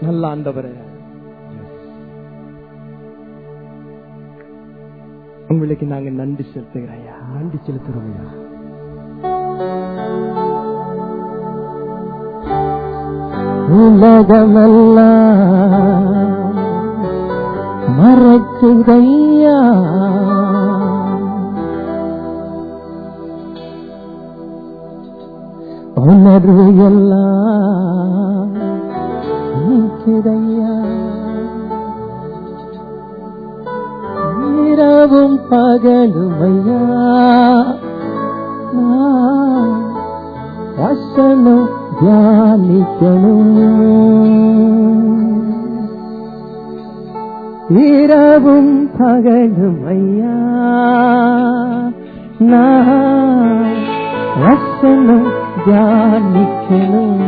நல்ல ஆண்டவரே உங்களுக்கு நாங்க நன்றி செலுத்துகிறோம் நன்றி செலுத்துறோம் ஐயா உலகமெல்லாம் மறைக்குதையா உணர்வு எல்லாம் நீக்குதையா இரவும் பகலுமையா வசனம் தியானிக்கணும் இரவும் பகலுமையா நான் வசனம் தியானிக்கணும்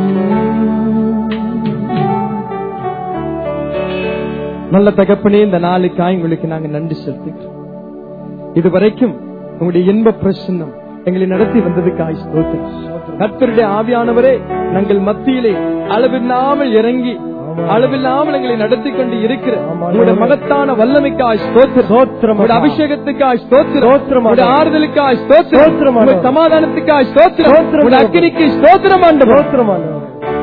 நல்ல தகப்பனே இந்த நாளுக்காய் உங்களுக்கு நாங்க நன்றி செலுத்துகிறோம் இதுவரைக்கும் உங்களுடைய இன்ப பிரசன்னம் எங்களை நடத்தி வந்ததுக்காய் ஸ்தோத்திரம் கர்த்தருடைய ஆவியானவரே நாங்கள் மத்தியிலே அளவில்லாமல் இறங்கி அளவில்லாமல் எங்களை நடத்தி கொண்டு இருக்கிற உங்களுடைய மகத்தான வல்லமைக்காய் ஸ்தோத்திரம் ஸ்தோத்திரம் உங்களுடைய அபிஷேகத்துக்காய் ஸ்தோத்திரம் ஸ்தோத்திரம் உங்களுடைய ஆறுதலுக்காய் ஸ்தோத்திரம் ஸ்தோத்திரம் உங்களுடைய சமாதானத்துக்காய் ஸ்தோத்திரம் ஸ்தோத்திரம் உங்களுடைய அக்கினிக்கு ஸ்தோத்திரம் ஆண்டவர் ஸ்தோத்திரமானவரே.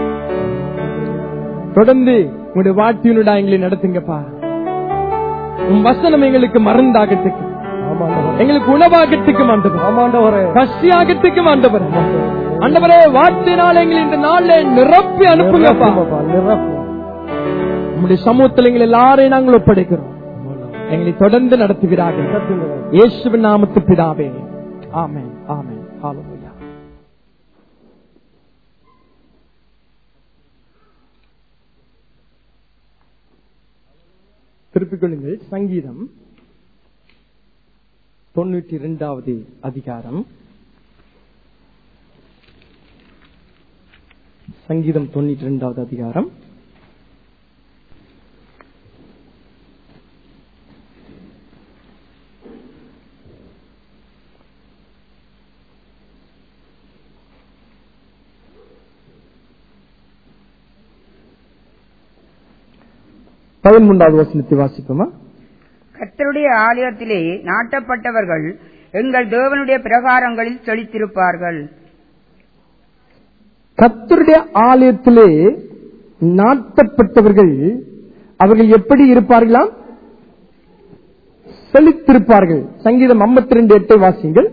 தொடர்ந்து உங்களுடைய வாட்டியனுடா எங்களை நடத்துங்கப்பா உன் வசனம் எங்களுக்கு மருந்தாகத்துக்கு ஆமாண்டவரே. எங்களுக்கு உணவாகத்துக்கு ஆண்டவர் ஆமாண்டவரே. பசியாகத்துக்கு ஆண்டவர் ஆண்டவரே வார்த்தையினால் எங்களை இந்த நாள்ல நிரப்பி அனுப்புங்கப்பா நிரப்புங்கப்பா, நிரப்புங்க. உங்களுடைய சமூகத்தில் எங்களை எல்லாரையும் நாங்கள் ஒப்படைக்கிறோம் எங்களை தொடர்ந்து நடத்துகிறார்கள் நடத்துங்க. இயேசுவின் நாமத்து பிதாவே ஆமென் ஆமென் ஹalleluya திருப்பிக் கொள்ளுங்கள் சங்கீதம் தொண்ணூற்றி இரண்டாவது அதிகாரம் சங்கீதம் தொண்ணூற்றி இரண்டாவது அதிகாரம் பதிமூன்றாவது வசனத்தை வாசிப்போமா கர்த்தருடைய ஆலயத்திலே நாட்டப்பட்டவர்கள் எங்கள் தேவனுடைய பிரகாரங்களில் செழித்திருப்பார்கள் கர்த்தருடைய ஆலயத்திலே நாட்டப்பட்டவர்கள் அவர்கள் எப்படி இருப்பார்களாம் செழித்திருப்பார்கள் சங்கீதம் 52 ரெண்டு எட்டை வாசிங்கள்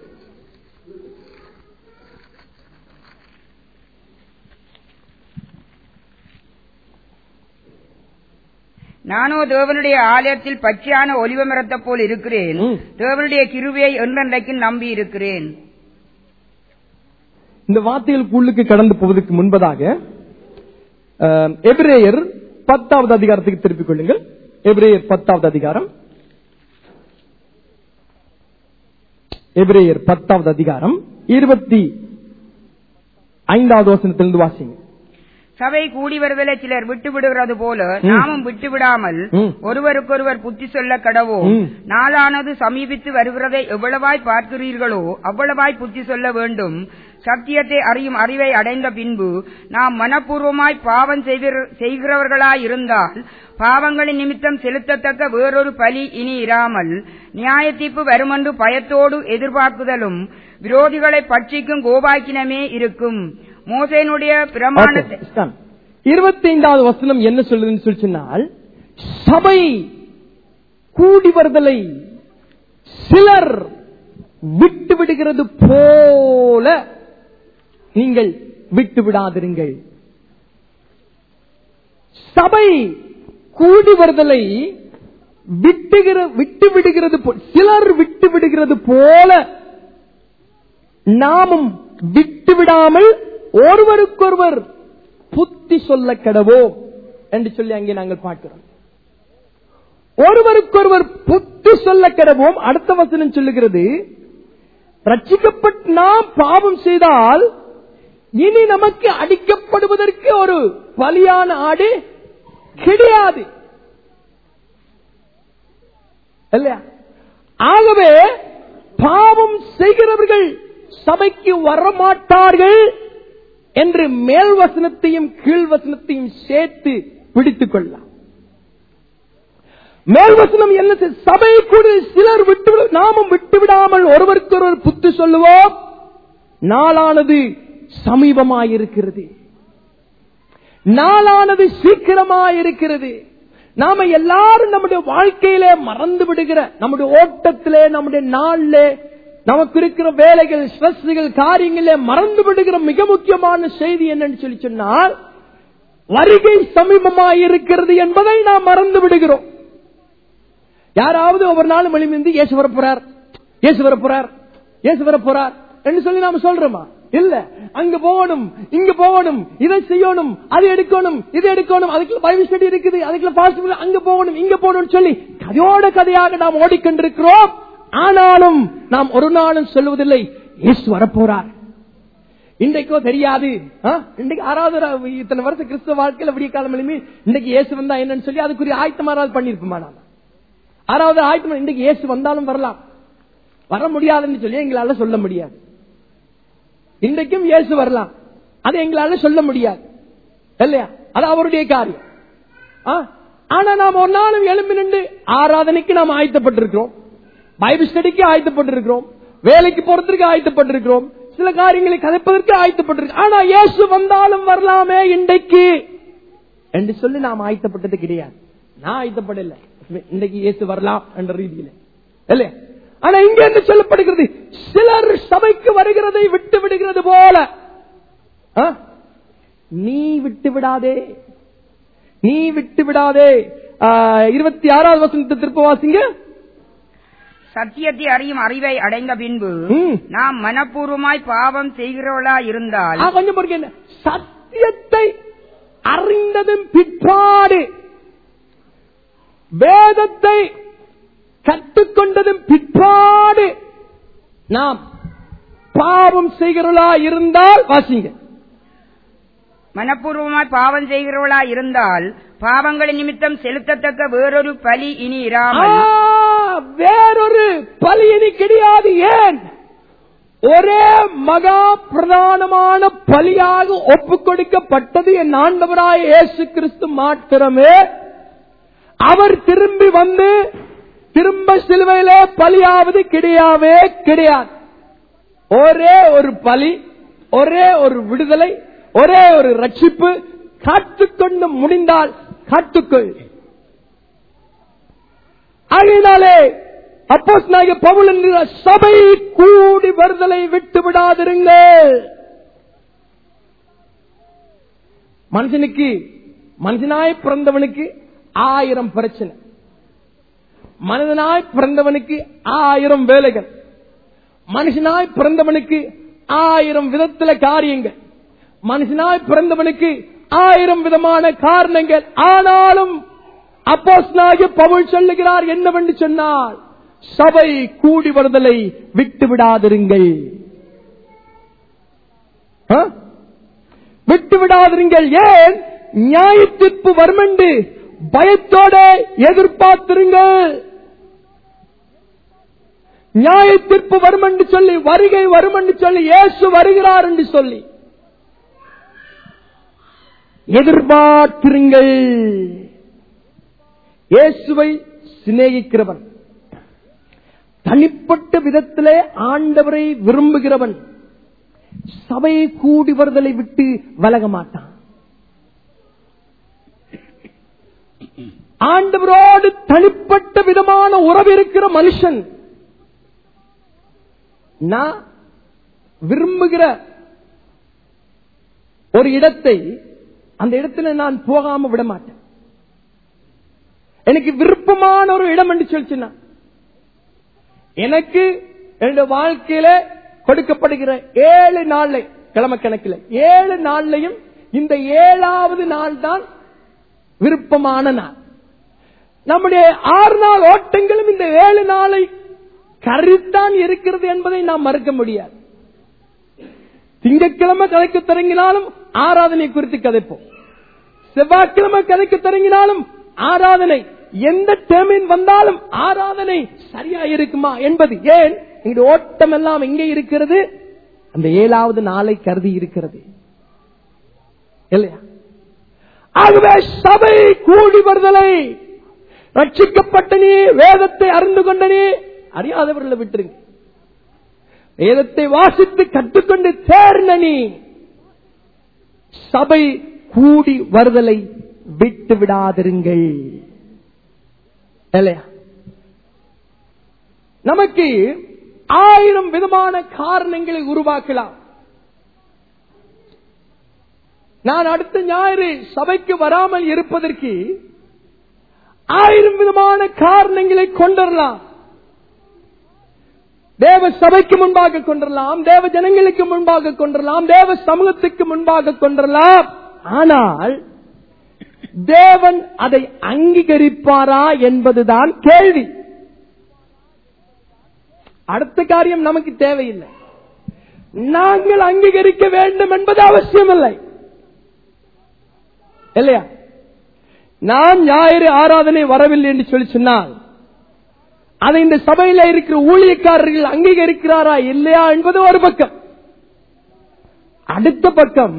நானோ தேவனுடைய ஆலயத்தில் பச்சையான ஒலிவ மரத்தைப் போல் இருக்கிறேன் ம். தேவனுடைய கிருபையை என்றென்றைக்கும் நம்பி இருக்கிறேன் இந்த வார்த்தைகளுக்கு உள்ளுக்கு கடந்து போவதற்கு முன்பதாக அஹ், எபிரேயர் பத்தாவது அதிகாரத்துக்கு திருப்பிக் கொள்ளுங்கள் எபிரேயர் பத்தாவது அதிகாரம் எபிரேயர் பத்தாவது அதிகாரம் இருபத்தி ஐந்தாவது வசனத்திலிருந்து வாசிங்க சபை கூடி வருதலை சிலர் விட்டு விடுகிறது போல நாமும் விட்டு விடாமல் ம். ஒருவருக்கொருவர் புத்தி சொல்ல கடவோம் ம். நாளானது சமீபித்து வருகிறதை எவ்வளவாய் பார்க்கிறீர்களோ அவ்வளவாய் புத்தி சொல்ல வேண்டும் சத்தியத்தை அறியும் அறிவை அடைந்த பின்பு நாம் மனப்பூர்வமாய் பாவம் செய்கிற- செய்கிறவர்களாய் இருந்தால் பாவங்களின் நிமித்தம் செலுத்தத்தக்க வேறொரு பலி இனி இராமல் நியாய தீர்ப்பு வருமென்று பயத்தோடு எதிர்பார்க்குதலும் விரோதிகளை பட்சிக்கும் கோபாக்கினமே இருக்கும் மோசேனுடைய பிரமாணத்தை இருபத்தி ஐந்தாவது வசனம் என்ன சொல்லுதுன்னு சொல்லி சொன்னால் சபை கூடி வருதலை சிலர் விட்டு விடுகிறது போல நீங்கள் விட்டு விடாதிருங்கள் சபை கூடி வருதலை விட்டுகிற விட்டு விடுகிறது போ- சிலர் விட்டு விடுகிறது போல நாமும் விட்டு விடாமல் ஒருவருக்கொருவர் புத்தி சொல்ல கடவோம் என்று சொல்லி அங்கே நாங்கள் பார்க்கிறோம் ஒருவருக்கொருவர் புத்தி சொல்ல கடவோம் அடுத்த வசனம் சொல்லுகிறது ரட்சிக்கப்பட்டு நாம் பாவம் செய்தால் இனி நமக்கு அடிக்கப்படுவதற்கு ஒரு பலியான ஆடு கிடையாது இல்லையா ஆகவே பாவம் செய்கிறவர்கள் சபைக்கு வரமாட்டார்கள் என்று மேல் வசனத்தையும் கீழ் வசனத்தையும் சேர்த்து பிடித்துக் கொள்ளலாம் மேல்வசனம் என்ன செய்- சபை கூட சிலர் விட்டு விடு- நாமும் விட்டு விடாமல் ஒருவருக்கொருவர் புத்தி சொல்லுவோம் நாளானது சமீபமாயிருக்கிறது நாளானது சீக்கிரமாயிருக்கிறது நாம எல்லாரும் நம்முடைய வாழ்க்கையிலே மறந்து விடுகிற நம்முடைய ஓட்டத்திலே நம்முடைய நாளிலே நமக்கு இருக்கிற வேலைகள் ஸ்ட்ரெஸ்கள் காரியங்களே மறந்து விடுகிற மிக முக்கியமான செய்தி என்னன்னு சொல்லி சொன்னால் வருகை சமீபமாயிருக்கிறது என்பதை நாம் மறந்து விடுகிறோம் யாராவது ஒவ்வொரு நாளும் வெளிமிந்து இயேசு வரப்போறார் இயேசு வரப்போறார் இயேசு வரப்போறார் என்று சொல்லி நாம சொல்றோமா இல்ல அங்க போகணும் இங்க போகணும் இதை செய்யணும் அது எடுக்கணும் இது எடுக்கணும் அதுக்குள்ள பைபிள் ஸ்டடி இருக்குது அதுக்குள்ள பாஸ்ட் அங்க போகணும் இங்க போகணும்னு சொல்லி கதையோட கதையாக நாம் ஓடிக்கொண்டிருக்கிறோம் ஆனாலும் நாம் ஒரு நாளும் சொல்லுவதில்லை இயேசு வரப்போறார் இன்றைக்கோ தெரியாது ஆ? இன்றைக்கு ஆறாவது ர- இத்தனை வருஷம் கிறிஸ்துவ வாழ்க்கையில விடிய காலம் எழுப்பி இன்னைக்கு இயேசு வந்தா என்னன்னு சொல்லி அதுக்குரிய ஆயத்தமாராவது பண்ணிருப்போமா நாம ஆறாவது ஆயத்தம் இன்றைக்கு இயேசு வந்தாலும் வரலாம் வர முடியாதுன்னு சொல்லி எங்களால சொல்ல முடியாது இன்றைக்கும் இயேசு வரலாம் அதை எங்களால சொல்ல முடியாது இல்லையா அது அவருடைய காரியம் ஆ? ஆனா நாம் ஒரு நாளும் எழும்பி நின்று ஆராதனைக்கு நாம் ஆயத்தப்பட்டிருக்கிறோம் பைபிள் ஸ்டடிக்கு ஆயத்தப்பட்டிருக்கிறோம் வேலைக்கு போறதுக்கு ஆயத்தப்பட்டிருக்கிறோம் சில காரியங்களை கதைப்பதற்கு ஆயத்தப்பட்டிருக்கிறோம் ஆனா இயேசு வந்தாலும் வரலாமே இன்றைக்கு என்று சொல்லி நாம் ஆயத்தப்பட்டது கிடையாது நான் ஆயத்தப்படல இன்றைக்கு இயேசு வரலாம் என்ற ரீதியில இல்லையா ஆனா இங்க என்ன சொல்லப்படுகிறது சிலர் சபைக்கு வருகிறதை விட்டு விடுகிறது போல ஆ? நீ விட்டு விடாதே நீ விட்டு விடாதே ஆ, இருபத்தி ஆறாவது வசனத்தை திருப்ப வாசிங்க சத்தியத்தை அறியும் அறிவை அடைந்த பின்பு ம். நாம் மனப்பூர்வமாய் பாவம் செய்கிறவளா இருந்தால் ஆ, கொஞ்சம் பொறுங்க என்ன சத்தியத்தை அறிந்ததும் பிற்பாடு வேதத்தை கற்றுக்கொண்டதும் பிற்பாடு நாம் பாவம் செய்கிறவளா இருந்தால் வாசிங்க மனப்பூர்வமாய் பாவம் செய்கிறவளா இருந்தால் பாவங்களின் நிமித்தம் செலுத்தத்தக்க வேறொரு பலி இனி ஆ, இராமல் வேறொரு பலியினி கிடையாது ஏன் ஒரே மகா பிரதானமான பலியாக ஒப்புக் கொடுக்கப்பட்டது என் ஆண்டவராய இயேசு கிறிஸ்து மாத்திரமே அவர் திரும்பி வந்து திரும்ப சிலுவையில பலியாவது கிடையாவே கிடையாது ஒரே ஒரு பலி ஒரே ஒரு விடுதலை ஒரே ஒரு ரட்சிப்பு காத்துக்கொண்டு முடிந்தால் காத்துக்கொள் ஆகையினாலே அப்போஸ் நாய பவுல் என்கிற சபை கூடி வருதலை விட்டு விடாதிருங்கள் மனுஷனுக்கு மனுஷனாய் பிறந்தவனுக்கு ஆயிரம் பிரச்சனை மனிதனாய் பிறந்தவனுக்கு ஆயிரம் வேலைகள் மனுஷனாய் பிறந்தவனுக்கு ஆயிரம் விதத்தில காரியங்கள் மனுஷனாய் பிறந்தவனுக்கு ஆயிரம் விதமான காரணங்கள் ஆனாலும் அப்போஸ்தலனாகிய பவுல் சொல்லுகிறார் என்னவென்று சொன்னால் சபை கூடி வருதலை விட்டு விடாதிருங்கள் ஆ? விட்டு விடாதிருங்கள் ஏன் நியாயத்திற்பு வருமென்று பயத்தோட எதிர்பார்த்திருங்கள் நியாயத்திற்பு வரும் என்று சொல்லி வருகை வரும் என்று சொல்லி இயேசு வருகிறார் என்று சொல்லி எதிர்பார்த்திருங்கள் இயேசுவை சிநேகிக்கிறவன் தனிப்பட்ட விதத்திலே ஆண்டவரை விரும்புகிறவன் சபையை கூடி வருதலை விட்டு விலக மாட்டான் ஆண்டவரோடு தனிப்பட்ட விதமான உறவு இருக்கிற மனுஷன் நான் விரும்புகிற ஒரு இடத்தை அந்த இடத்துல நான் போகாம விட மாட்டேன் எனக்கு விருப்பமான ஒரு இடம் என்று சொல்லிச்சுன்னா எனக்கு என்னுடைய வாழ்க்கையில கொடுக்கப்படுகிற ஏழு நாளை கிழமை கணக்கில் ஏழு நாள்லையும் இந்த ஏழாவது நாள் தான் விருப்பமான நாள் நம்முடைய ஆறு நாள் ஓட்டங்களும் இந்த ஏழு நாளை கருத்தான் இருக்கிறது என்பதை நாம் மறுக்க முடியாது திங்கட்கிழமை கதைக்கு தொடங்கினாலும் ஆராதனை குறித்து கதைப்போம் செவ்வாய்க்கிழமை கதைக்கு தொடங்கினாலும் ஆராதனை எந்த டேமின் வந்தாலும் ஆராதனை சரியா இருக்குமா என்பது ஏன் எங்க ஓட்டம் எல்லாம் எங்கே இருக்கிறது அந்த ஏழாவது நாளை கருதி இருக்கிறது இல்லையா ஆகவே சபை கூடி வருதலை ரட்சிக்கப்பட்ட நீ வேதத்தை அறிந்து கொண்ட நீ அறியாதவர்களை விட்டுருங்க வேதத்தை வாசித்து கற்றுக்கொண்டு தேர்ந்த நீ சபை கூடி வருதலை விட்டு விடாதிருங்கள் இல்லையா நமக்கு ஆயிரம் விதமான காரணங்களை உருவாக்கலாம் நான் அடுத்த ஞாயிறு சபைக்கு வராமல் இருப்பதற்கு ஆயிரம் விதமான காரணங்களை கொண்டுடலாம் தேவ சபைக்கு முன்பாக கொண்டுடலாம் தேவ ஜனங்களுக்கு முன்பாக கொண்டுடலாம் தேவ சமூகத்துக்கு முன்பாக கொண்டுடலாம் ஆனால் தேவன் அதை அங்கீகரிப்பாரா என்பதுதான் கேள்வி அடுத்த காரியம் நமக்கு தேவையில்லை நாங்கள் அங்கீகரிக்க வேண்டும் என்பது அவசியமில்லை இல்லையா நான் ஞாயிறு ஆராதனை வரவில்லை என்று சொல்லி சொன்னால் அதை இந்த சபையில இருக்கிற ஊழியக்காரர்கள் அங்கீகரிக்கிறாரா இல்லையா என்பது ஒரு பக்கம் அடுத்த பக்கம்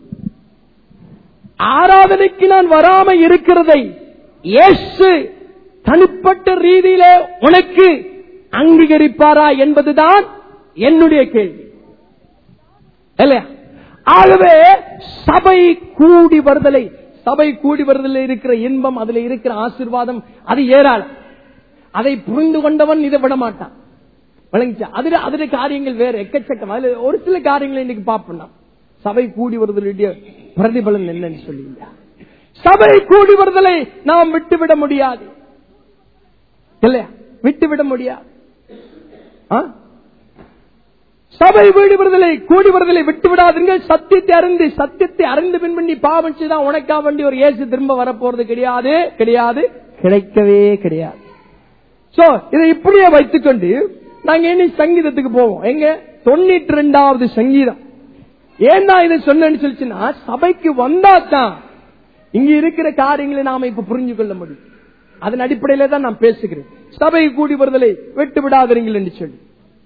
ஆராதனைக்கு நான் வராம இருக்கிறதை இயேசு தனிப்பட்ட ரீதியிலே உனக்கு அங்கீகரிப்பாரா என்பதுதான் என்னுடைய கேள்வி இல்லையா ஆகவே சபை கூடி வருதலை சபை கூடி வருதலில் இருக்கிற இன்பம் அதுல இருக்கிற ஆசிர்வாதம் அது ஏராளம் அதை புரிந்து கொண்டவன் இதை விட மாட்டான் விளங்கிச்சா அதுல அதுல காரியங்கள் வேற எக்கச்சக்கம் அதுல ஒரு சில காரியங்களை இன்னைக்கு பார்ப்போம் நாம். சபை கூடி வருதலுடைய பிரதிபலன் என்னன்னு சொல்லி சபை கூடி வருதலை நாம் விட்டுவிட முடியாது இல்லையா விட்டுவிட முடியாது ஆ? சபை வீடு வருதலை கூடி வருதலை விட்டு விடாதீர்கள் சத்தியத்தை அறிந்து சத்தியத்தை அறிந்து பின் பண்ணி பாவம் செய்தான் உனக்கா வேண்டி ஒரு இயேசு திரும்ப வரப்போறது கிடையாது கிடையாது கிடைக்கவே கிடையாது சோ இதை இப்படியே வைத்துக்கொண்டு நாங்க இனி சங்கீதத்துக்கு போவோம் எங்க தொண்ணூற்றி ரெண்டாவது சங்கீதம் ஏன்னா இதை சொன்னேன்னு சொல்லிச்சுன்னா சபைக்கு வந்தா தான் இங்க இருக்கிற காரியங்களை நாம இப்ப புரிஞ்சு கொள்ள முடியும் அதன் அடிப்படையில தான் நான் பேசுகிறேன் சபை கூடி வருதலை விட்டு விடாதீர்கள் என்று சொல்லி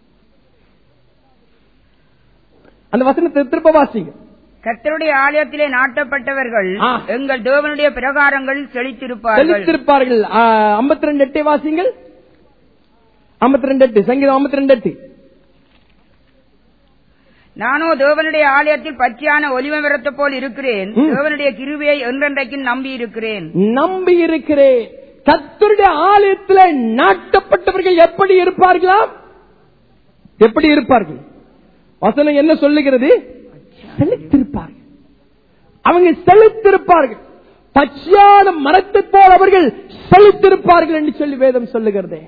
அந்த வசனத்தை திருப்ப வாசிங்க கர்த்தருடைய ஆலயத்திலே நாட்டப்பட்டவர்கள் ஆ. எங்கள் தேவனுடைய பிரகாரங்கள் செழித்திருப்பார்கள் செலுத்திருப்பார்கள் ஐம்பத்தி ரெண்டு எட்டை வாசிங்கள் ஐம்பத்தி ரெண்டு எட்டு சங்கீதம் ஐம்பத்தி ரெண்டு எட்டு நானோ தேவனுடைய ஆலயத்தில் பச்சையான ஒலிவ மரத்தை போல் இருக்கிறேன் ம். தேவனுடைய கிருபையை என்றென்றைக்கும் நம்பி இருக்கிறேன் நம்பி இருக்கிறேன் கத்தருடைய ஆலயத்தில் நாட்டப்பட்டவர்கள் எப்படி இருப்பார்களாம் எப்படி இருப்பார்கள் வசனம் என்ன சொல்லுகிறது செலுத்திருப்பார்கள் அவங்க செலுத்திருப்பார்கள் பச்சையான மரத்தை போல் அவர்கள் செலுத்திருப்பார்கள் என்று சொல்லி வேதம் சொல்லுகிறதே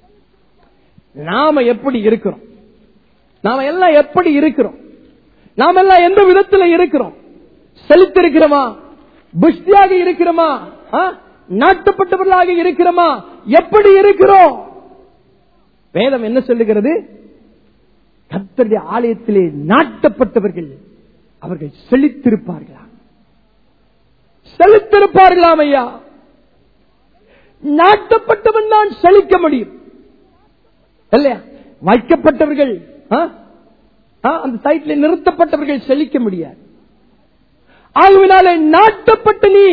நாம எப்படி இருக்கிறோம் நாம எல்லாம் எப்படி இருக்கிறோம் நாம எல்லாம் எந்த விதத்துல இருக்கிறோம் செலுத்திருக்கிறோமா புஷ்டியாக இருக்கிறோமா ஆ? நாட்டப்பட்டவர்களாக இருக்கிறோமா எப்படி இருக்கிறோம் வேதம் என்ன சொல்லுகிறது கர்த்தருடைய ஆலயத்திலே நாட்டப்பட்டவர்கள் அவர்கள் செழித்திருப்பார்களா செழித்திருப்பார்களாம் ஐயா நாட்டப்பட்டவன் தான் செழிக்க முடியும் இல்லையா வைக்கப்பட்டவர்கள் ஆ? ஆ, அந்த சைட்ல நிறுத்தப்பட்டவர்கள் செழிக்க முடியாது ஆகவினாலே நாட்டப்பட்ட நீ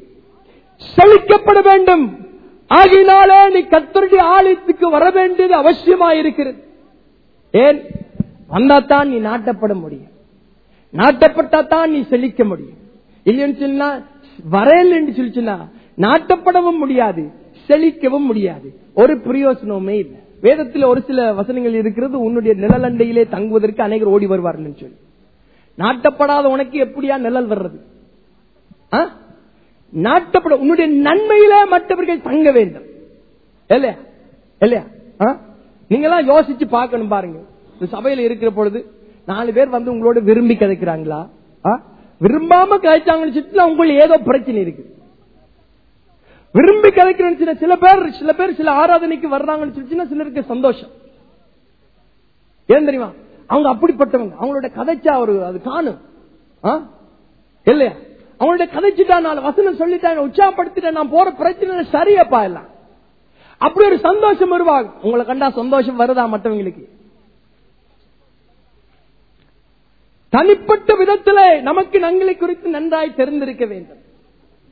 செழிக்கப்பட வேண்டும் ஆகினாலே நீ கத்தருடைய ஆலயத்துக்கு வர வேண்டியது அவசியமாயிருக்கிறது ஏன் வந்தாத்தான் நீ நாட்டப்பட முடியும் நாட்டப்பட்டாதான் நீ செழிக்க முடியும் இல்லைன்னு சொன்னா வரையல் என்று சொல்லிச்சுன்னா நாட்டப்படவும் முடியாது செழிக்கவும் முடியாது ஒரு பிரயோசனமுமே இல்லை வேதத்தில் ஒரு சில வசனங்கள் இருக்கிறது உன்னுடைய நிழலண்டையிலே தங்குவதற்கு அநேகர் ஓடி வருவார்கள் சொல்லி நாட்டப்படாத உனக்கு எப்படியா நிழல் வர்றது ஆ? நாட்டப்பட உன்னுடைய நன்மையில மற்றவர்கள் தங்க வேண்டும் இல்லையா இல்லையா ஆ? நீங்கெல்லாம் யோசிச்சு பார்க்கணும் பாருங்க இந்த சபையில இருக்கிற பொழுது நாலு பேர் வந்து உங்களோட விரும்பி கதைக்கிறாங்களா ஆ? விரும்பாம கதைச்சாங்கன்னு சொல்லிட்டு உங்களுக்கு ஏதோ பிரச்சனை இருக்கு விரும்பி கதைக்கிறேன்னு சொன்னா சில பேர் சில பேர் சில ஆராதனைக்கு வர்றாங்கன்னு சொல்லிச்சுன்னா சிலருக்கு சந்தோஷம் ஏன் தெரியுமா அவங்க அப்படிப்பட்டவங்க அவங்களோட கதைச்சா ஒரு அது காணும் ஆ? இல்லையா அவங்களோட கதைச்சுட்டா நாலு வசனம் சொல்லிட்டாங்க உற்சாகப்படுத்திட்டா நான் போற பிரச்சனை சரியப்பா எல்லாம் அப்படி ஒரு சந்தோஷம் வருவாங்க உங்களை கண்டா சந்தோஷம் வருதா மற்றவங்களுக்கு தனிப்பட்ட விதத்திலே நமக்கு நங்களை குறித்து நன்றாய் தெரிந்திருக்க வேண்டும்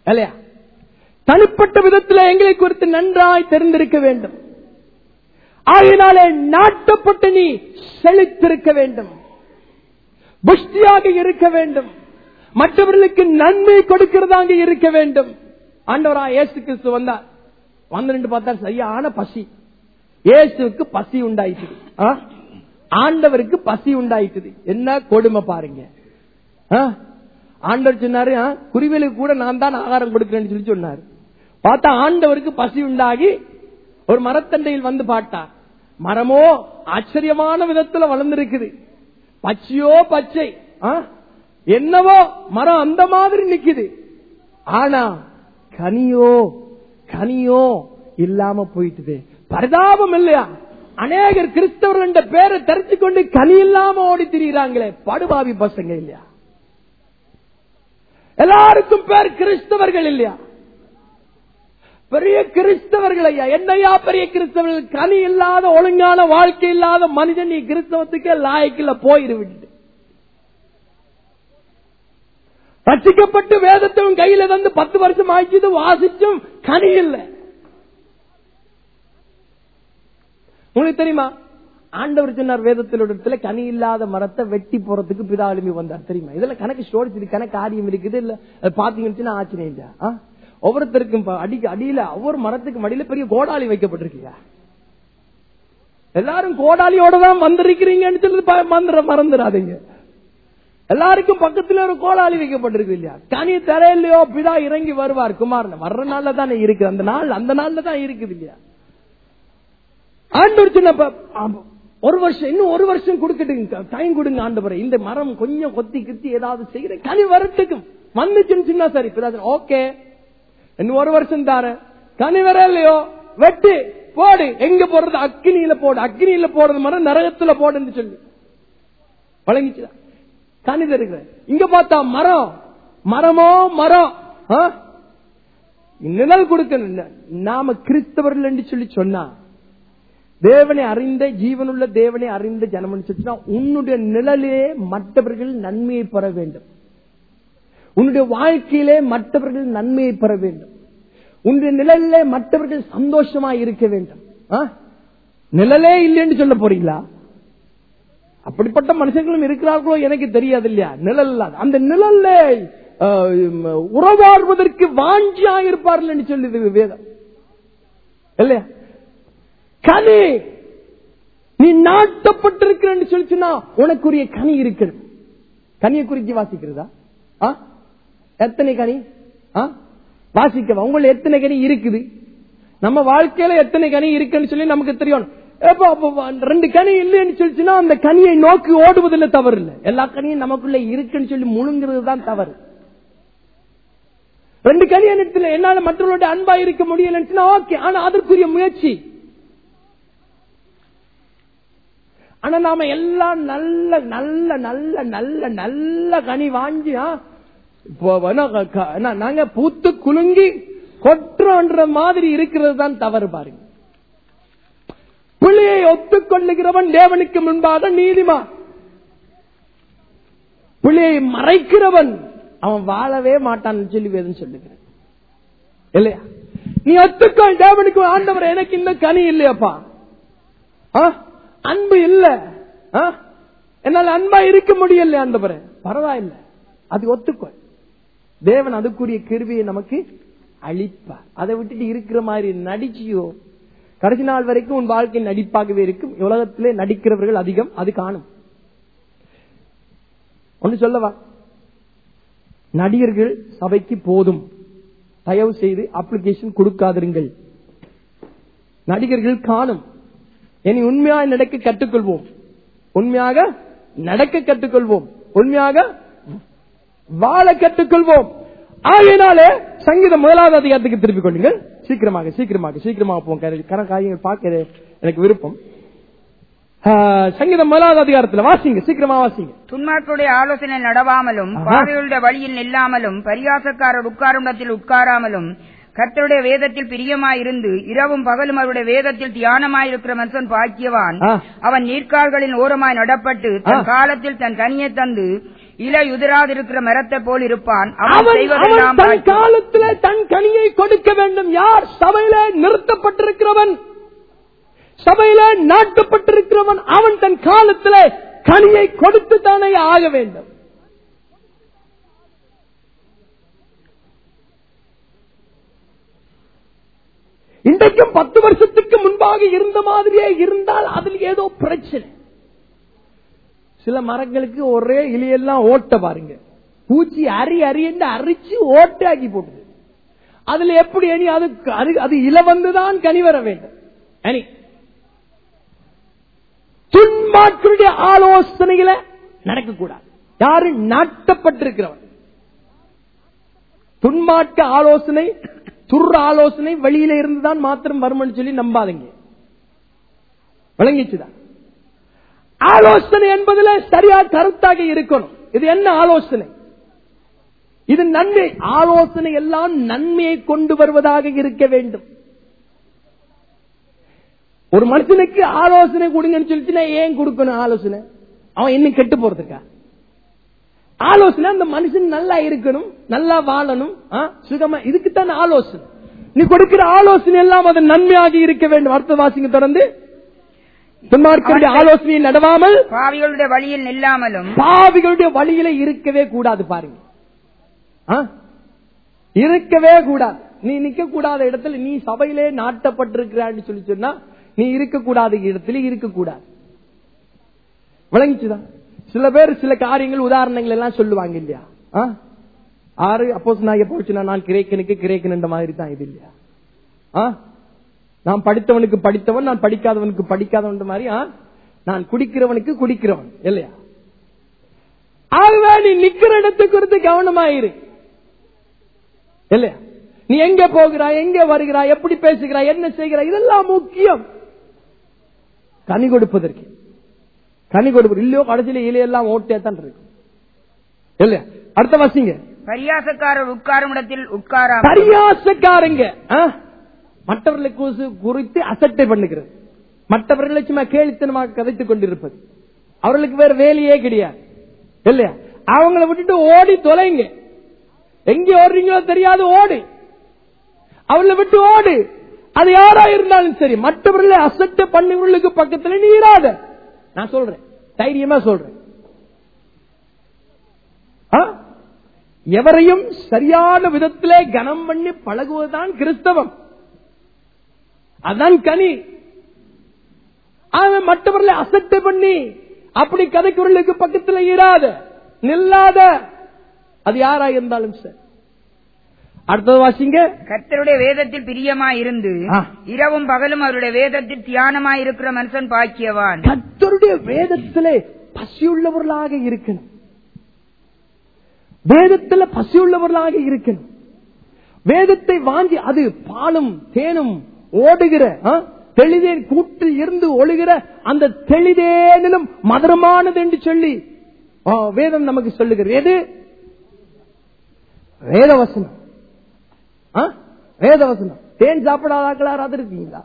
இல்லையா தனிப்பட்ட விதத்துல எங்களை குறித்து நன்றாய் தெரிந்திருக்க வேண்டும் ஆகையினாலே நாட்டப்பட்டு நீ செழித்திருக்க வேண்டும் புஷ்டியாக இருக்க வேண்டும் மற்றவர்களுக்கு நன்மை கொடுக்கிறதாக இருக்க வேண்டும் ஆண்டவரா இயேசு கிறிஸ்து வந்தார் வந்து நின்று பார்த்தா சரியான பசி இயேசுக்கு பசி உண்டாயிட்டுது ஆ? ஆண்டவருக்கு பசி உண்டாயிட்டுது என்ன கொடுமை பாருங்க ஆ? ஆண்டவர் சொன்னாரு ஆ, குருவிலுக்கு கூட நான் தான் ஆகாரம் கொடுக்கிறேன்னு சொல்லி சொன்னாரு பார்த்தா ஆண்டவருக்கு பசி உண்டாகி ஒரு மரத்தண்டையில் வந்து பாட்டார் மரமோ ஆச்சரியமான விதத்துல வளர்ந்திருக்குது பச்சையோ பச்சை ஆ? என்னவோ மரம் அந்த மாதிரி நிக்குது ஆனா கனியோ கனியோ இல்லாம போயிட்டுது பரிதாபம் இல்லையா அநேகர் கிறிஸ்தவர்கள் என்ற பேரை தெரிச்சு கொண்டு கனி இல்லாம ஓடி திரிகிறாங்களே படுபாவி பசங்க இல்லையா எல்லாருக்கும் பேர் கிறிஸ்தவர்கள் இல்லையா பெரிய கிறிஸ்தவர்கள் ஐயா என்னையா பெரிய கிறிஸ்தவர்கள் கனி இல்லாத ஒழுங்கான வாழ்க்கை இல்லாத மனிதன் நீ கிறிஸ்தவத்துக்கே லாயக்கில் போயிரு விட்டு ரசிக்கப்பட்டு வேதத்தையும் கையில தந்து பத்து வருஷம் ஆயிடுச்சு வாசிச்சும் கனி இல்லை உங்களுக்கு தெரியுமா ஆண்டவர் சொன்னார் வேதத்தில் ஒரு இடத்துல கனி இல்லாத மரத்தை வெட்டி போறதுக்கு பிதாளுமி வந்தார் தெரியுமா இதுல கணக்கு ஸ்டோரிஸ் இருக்கு கணக்கு காரியம் இருக்குது இல்ல அது பாத்தீங்கன்னு ஆச்சரியம் இல்லையா ஆ? ஒவ்வொருத்தருக்கும் ப- அடிக்கு அடியில ஒவ்வொரு மரத்துக்கு மடியில பெரிய கோடாலி வைக்கப்பட்டிருக்கியா எல்லாரும் கோடாலியோட தான் வந்திருக்கிறீங்கன்னு சொல்லி ப- மறந்துட மறந்துடாதீங்க எல்லாருக்கும் பக்கத்துல ஒரு கோடாலி வைக்கப்பட்டிருக்கு இல்லையா கனி தரையிலையோ பிதா இறங்கி வருவார் குமாரன் வர்ற நாள்ல தானே இருக்கு அந்த நாள் அந்த நாள்ல தான் இருக்குது இல்லையா ஆண்டவர் சொன்ன ஆமா, ஒரு வருஷம் இன்னும் ஒரு வருஷம் கொடுக்கட்டுங்க டைம் கொடுங்க ஆண்டவரை இந்த மரம் கொஞ்சம் கொத்தி கித்தி ஏதாவது செய்யற கனி வரட்டுக்கும் வந்துச்சுன்னு சொன்னா சரி ஓகே இன்னும் ஒரு வருஷம் தார கனி வர இல்லையோ வெட்டு போடு எங்க போடுறது அக்னியில போடு அக்னியில போடுறது மரம் நரகத்துல போடுன்னு சொல்லு வழங்கிச்சுதா கனி தருகிற இங்க பார்த்தா மரம் மரமோ மரம் ஆ? நிழல் கொடுக்கணும் நாம கிறிஸ்தவர்கள் என்று சொல்லி சொன்னா தேவனை அறிந்த ஜீவனுள்ள தேவனை அறிந்த ஜனமன் சொல்லிச்சுன்னா உன்னுடைய நிழலே மற்றவர்கள் நன்மையை பெற வேண்டும் உன்னுடைய வாழ்க்கையிலே மற்றவர்கள் நன்மையை பெற வேண்டும் உன்னுடைய நிழலிலே மற்றவர்கள் சந்தோஷமா இருக்க வேண்டும் ஆ? நிழலே இல்லைன்னு சொல்ல போறீங்களா அப்படிப்பட்ட மனுஷங்களும் இருக்கிறார்களோ எனக்கு தெரியாது இல்லையா நிழல் இல்லாத. அந்த நிழல்ல அஹ், உறவாடுவதற்கு வாஞ்சியா இருப்பார்கள் என்று சொல்லுது வேதம் இல்லையா கனி நீ நாட்டப்பட்டிருக்கிறன்னு சொல்லிச்சுன்னா உனக்குரிய கனி இருக்கிறது கனியை குறித்து வாசிக்கிறதா ஆ? எத்தனை கனி ஆ? வாசிக்கவா உங்களை எத்தனை கனி இருக்குது நம்ம வாழ்க்கையில எத்தனை கனி இருக்குன்னு சொல்லி நமக்கு தெரியும் எப்ப அப்ப வ- ரெண்டு கனி இல்லைன்னு சொல்லிச்சுன்னா அந்த கனியை நோக்கி ஓடுவதில் தவறு இல்லை எல்லா கனியும் நமக்குள்ள இருக்குன்னு சொல்லி முழுங்கிறது தான் தவறு ரெண்டு கனி என்னத்துல என்னால மற்றவர்களுடைய அன்பா இருக்க முடியலன்னு ஓகே ஆனா அதற்குரிய முயற்சி ஆனா நாம எல்லாம் நல்ல நல்ல நல்ல நல்ல நல்ல கனி வாங்கி ஆ, இப்போ வேணா க- க- என்ன, நாங்க பூத்து குலுங்கி கொற்றோன்ற மாதிரி இருக்கிறது தான் தவறு பாருங்க பிள்ளையை ஒத்துக்கொள்ளுகிறவன் தேவனுக்கு முன்பாக நீதிமா பிள்ளையை மறைக்கிறவன் அவன் வாழவே மாட்டான்னு சொல்லி வேதம் சொல்லுகிறேன் இல்லையா நீ ஒத்துக்கொள் தேவனுக்கு ஆண்டவர் எனக்கு இந்த கனி இல்லையாப்பா ஆ? அன்பு இல்ல ஆ? என்னால அன்பா இருக்க முடியல ஆண்டவரே பரவாயில்ல அது ஒத்துக்கொள் தேவன் அதுக்குரிய கிருவியை நமக்கு அளிப்பார் அதை விட்டுட்டு இருக்கிற மாதிரி நடிச்சியோ கடைசி நாள் வரைக்கும் உன் வாழ்க்கை நடிப்பாகவே இருக்கும் உலகத்திலே நடிக்கிறவர்கள் அதிகம் அது காணும் ஒன்று சொல்லவா நடிகர்கள் சபைக்கு போதும் தயவு செய்து அப்ளிகேஷன் கொடுக்காதிருங்கள் நடிகர்கள் காணும் இனி உண்மையாக நடக்க கற்றுக்கொள்வோம் உண்மையாக நடக்க கற்றுக்கொள்வோம் உண்மையாக வாழ கற்றுக்கொள்வோம் ஆகையினாலே சங்கீதம் முதலாவது அதிகாரத்துக்கு திருப்பிக் கொள்ளுங்கள் சீக்கிரமாக சீக்கிரமாக சீக்கிரமாக போவோம் கண காரியங்கள் பார்க்க எனக்கு விருப்பம் ஆ, சங்கீதம் முதலாவது அதிகாரத்தில் வாசிங்க சீக்கிரமா வாசிங்க துன்மார்களுடைய ஆலோசனை நடவாமலும் ஆஹா. பாவிகளுடைய வழியில் நில்லாமலும் பரியாசக்காரர் உட்காருண்டத்தில் உட்காராமலும் கர்த்தருடைய வேதத்தில் பிரியமாயிருந்து இரவும் பகலும் அவருடைய வேதத்தில் தியானமாயிருக்கிற மனுஷன் பாக்கியவான் ஆ. அவன் நீர்க்கால்களின் ஓரமாய் நடப்பட்டு தன் ஆ. காலத்தில் தன் கனியை தந்து இலையுதிராதிருக்கிற மரத்தை போல் இருப்பான் அவன் அவன் அவன் செய்வதெல்லாம் தன் வாய்க்கும். காலத்திலே தன் கனியை கொடுக்க வேண்டும் யார் சபையில நிறுத்தப்பட்டிருக்கிறவன் சபையில நாட்டப்பட்டிருக்கிறவன் அவன் தன் காலத்திலே கனியை கொடுத்து தானே ஆக வேண்டும் இன்றைக்கும் பத்து வருஷத்துக்கு முன்பாக இருந்த மாதிரியே இருந்தால் அதில் ஏதோ பிரச்சனை சில மரங்களுக்கு ஒரே இலையெல்லாம் ஓட்ட பாருங்க பூச்சி அரி அரி என்று அரிச்சு ஓட்டாக்கி போட்டுது அதுல எப்படி அணி அது அது- அது இல வந்துதான் கனி வர வேண்டும் அணி துன்மாக்களுடைய ஆலோசனைகளை நடக்கக்கூடாது யாரு நாட்டப்பட்டிருக்கிறவன் துன்மார்க்க ஆலோசனை துர் ஆலோசனை வெளியில இருந்துதான் மாத்திரம் வரும்னு சொல்லி நம்பாதீங்க விளங்கிச்சுதான் ஆலோசனை என்பதுல சரியா கருத்தாக இருக்கணும் இது என்ன ஆலோசனை இது நன்மை ஆலோசனை எல்லாம் நன்மையை கொண்டு வருவதாக இருக்க வேண்டும் ஒரு மனுஷனுக்கு ஆலோசனை கொடுங்கன்னு சொல்லிச்சுன்னா ஏன் கொடுக்கணும் ஆலோசனை அவன் இன்னும் கெட்டு போறதுக்கா ஆலோசனை அந்த மனுஷன் நல்லா இருக்கணும் நல்லா வாழணும் ஆ, சுகமா இதுக்குத்தான் ஆலோசனை நீ கொடுக்கிற ஆலோசனை எல்லாம் அது நன்மையாக இருக்க வேண்டும் அர்த்த வாசிங்க தொடர்ந்து துன்மார்க்கருடைய ஆலோசனையை நடவாமல் பாவிகளுடைய வழியில் நில்லாமலும் பாவிகளுடைய வழியில இருக்கவே கூடாது பாருங்க ஆ? இருக்கவே கூடாது நீ நிக்க கூடாத இடத்துல நீ சபையிலே நாட்டப்பட்டிருக்கிறான்னு சொல்லி சொன்னா நீ இருக்கக்கூடாத இடத்துல இருக்கக்கூடாது விளங்கிச்சுதான் சில பேர் சில காரியங்கள் உதாரணங்கள் எல்லாம் சொல்லுவாங்க இல்லையா ஆ? ஆறு அப்போஸ் நான் போச்சுன்னா நான் கிரேக்கனுக்கு கிரேக்கன் மாதிரி தான் இது இல்லையா ஆ? நான் படித்தவனுக்கு படித்தவன் நான் படிக்காதவனுக்கு படிக்காதவன் மாதிரி ஆ? நான் குடிக்கிறவனுக்கு குடிக்கிறவன் இல்லையா ஆகவே நீ நிக்கிற இடத்தை குறித்து கவனமாயிரு இல்லையா நீ எங்க போகிறாய் எங்க வருகிறாய் எப்படி பேசுகிறாய் என்ன செய்கிறாய் இதெல்லாம் முக்கியம் கனி கொடுப்பதற்கு கனி கொடுப்பது இல்லையோ கடைசியில இலையெல்லாம் ஓட்டே தான் இருக்கு இல்லையா அடுத்த வாசிங்க பரியாசக்காரர் உட்காரும் இடத்தில் உட்காராமல் பரியாசக்காரங்க ஆ? மற்றவர்களை குறித்து- குறித்து அசட்டை பண்ணுகிறது மற்றவர்களை சும்மா கேலித்தனமாக கதைத்துக் கொண்டிருப்பது அவர்களுக்கு வேற வேலையே கிடையாது இல்லையா அவங்கள விட்டுட்டு ஓடி தொலைங்க எங்க ஓடுறீங்களோ தெரியாது ஓடு அவளை விட்டு ஓடு அது யாரா இருந்தாலும் சரி மற்றவர்களை அசட்டை பண்ணவர்களுக்கு பக்கத்துல நீ இராத நான் சொல்றேன் தைரியமா சொல்றேன் ஆ? எவரையும் சரியான விதத்திலே கனம் பண்ணி பழகுவதுதான் கிறிஸ்தவம் அதான் கனி அவன் மற்றவர்களை அசட்டை பண்ணி அப்படி கதைக்குரலுக்கு பக்கத்துல இராத நில்லாத அது யாரா இருந்தாலும் சரி அடுத்தது வாசிங்க கர்த்தருடைய வேதத்தில் பிரியமாய் இருந்து ஆ. இரவும் பகலும் அவருடைய வேதத்தில் தியானமாய் இருக்கிற மனுஷன் பாக்கியவான் கர்த்தருடைய வேதத்திலே பசியுள்ளவர்களாக இருக்கணும் வேதத்துல பசியுள்ளவர்களாக இருக்கணும் வேதத்தை வாங்கி அது பாலும் தேனும் ஓடுகிற ஆ, தெளிதேன் கூட்டில் இருந்து ஒழுகிற அந்த தெளிதேனிலும் மதுரமானது என்று சொல்லி ஆ, வேதம் நமக்கு சொல்லுகிறது எது வேதவசனம் ஆ? வேதவசனம் தேன் சாப்பிடாதாக்களா யாராவது இருக்கீங்களா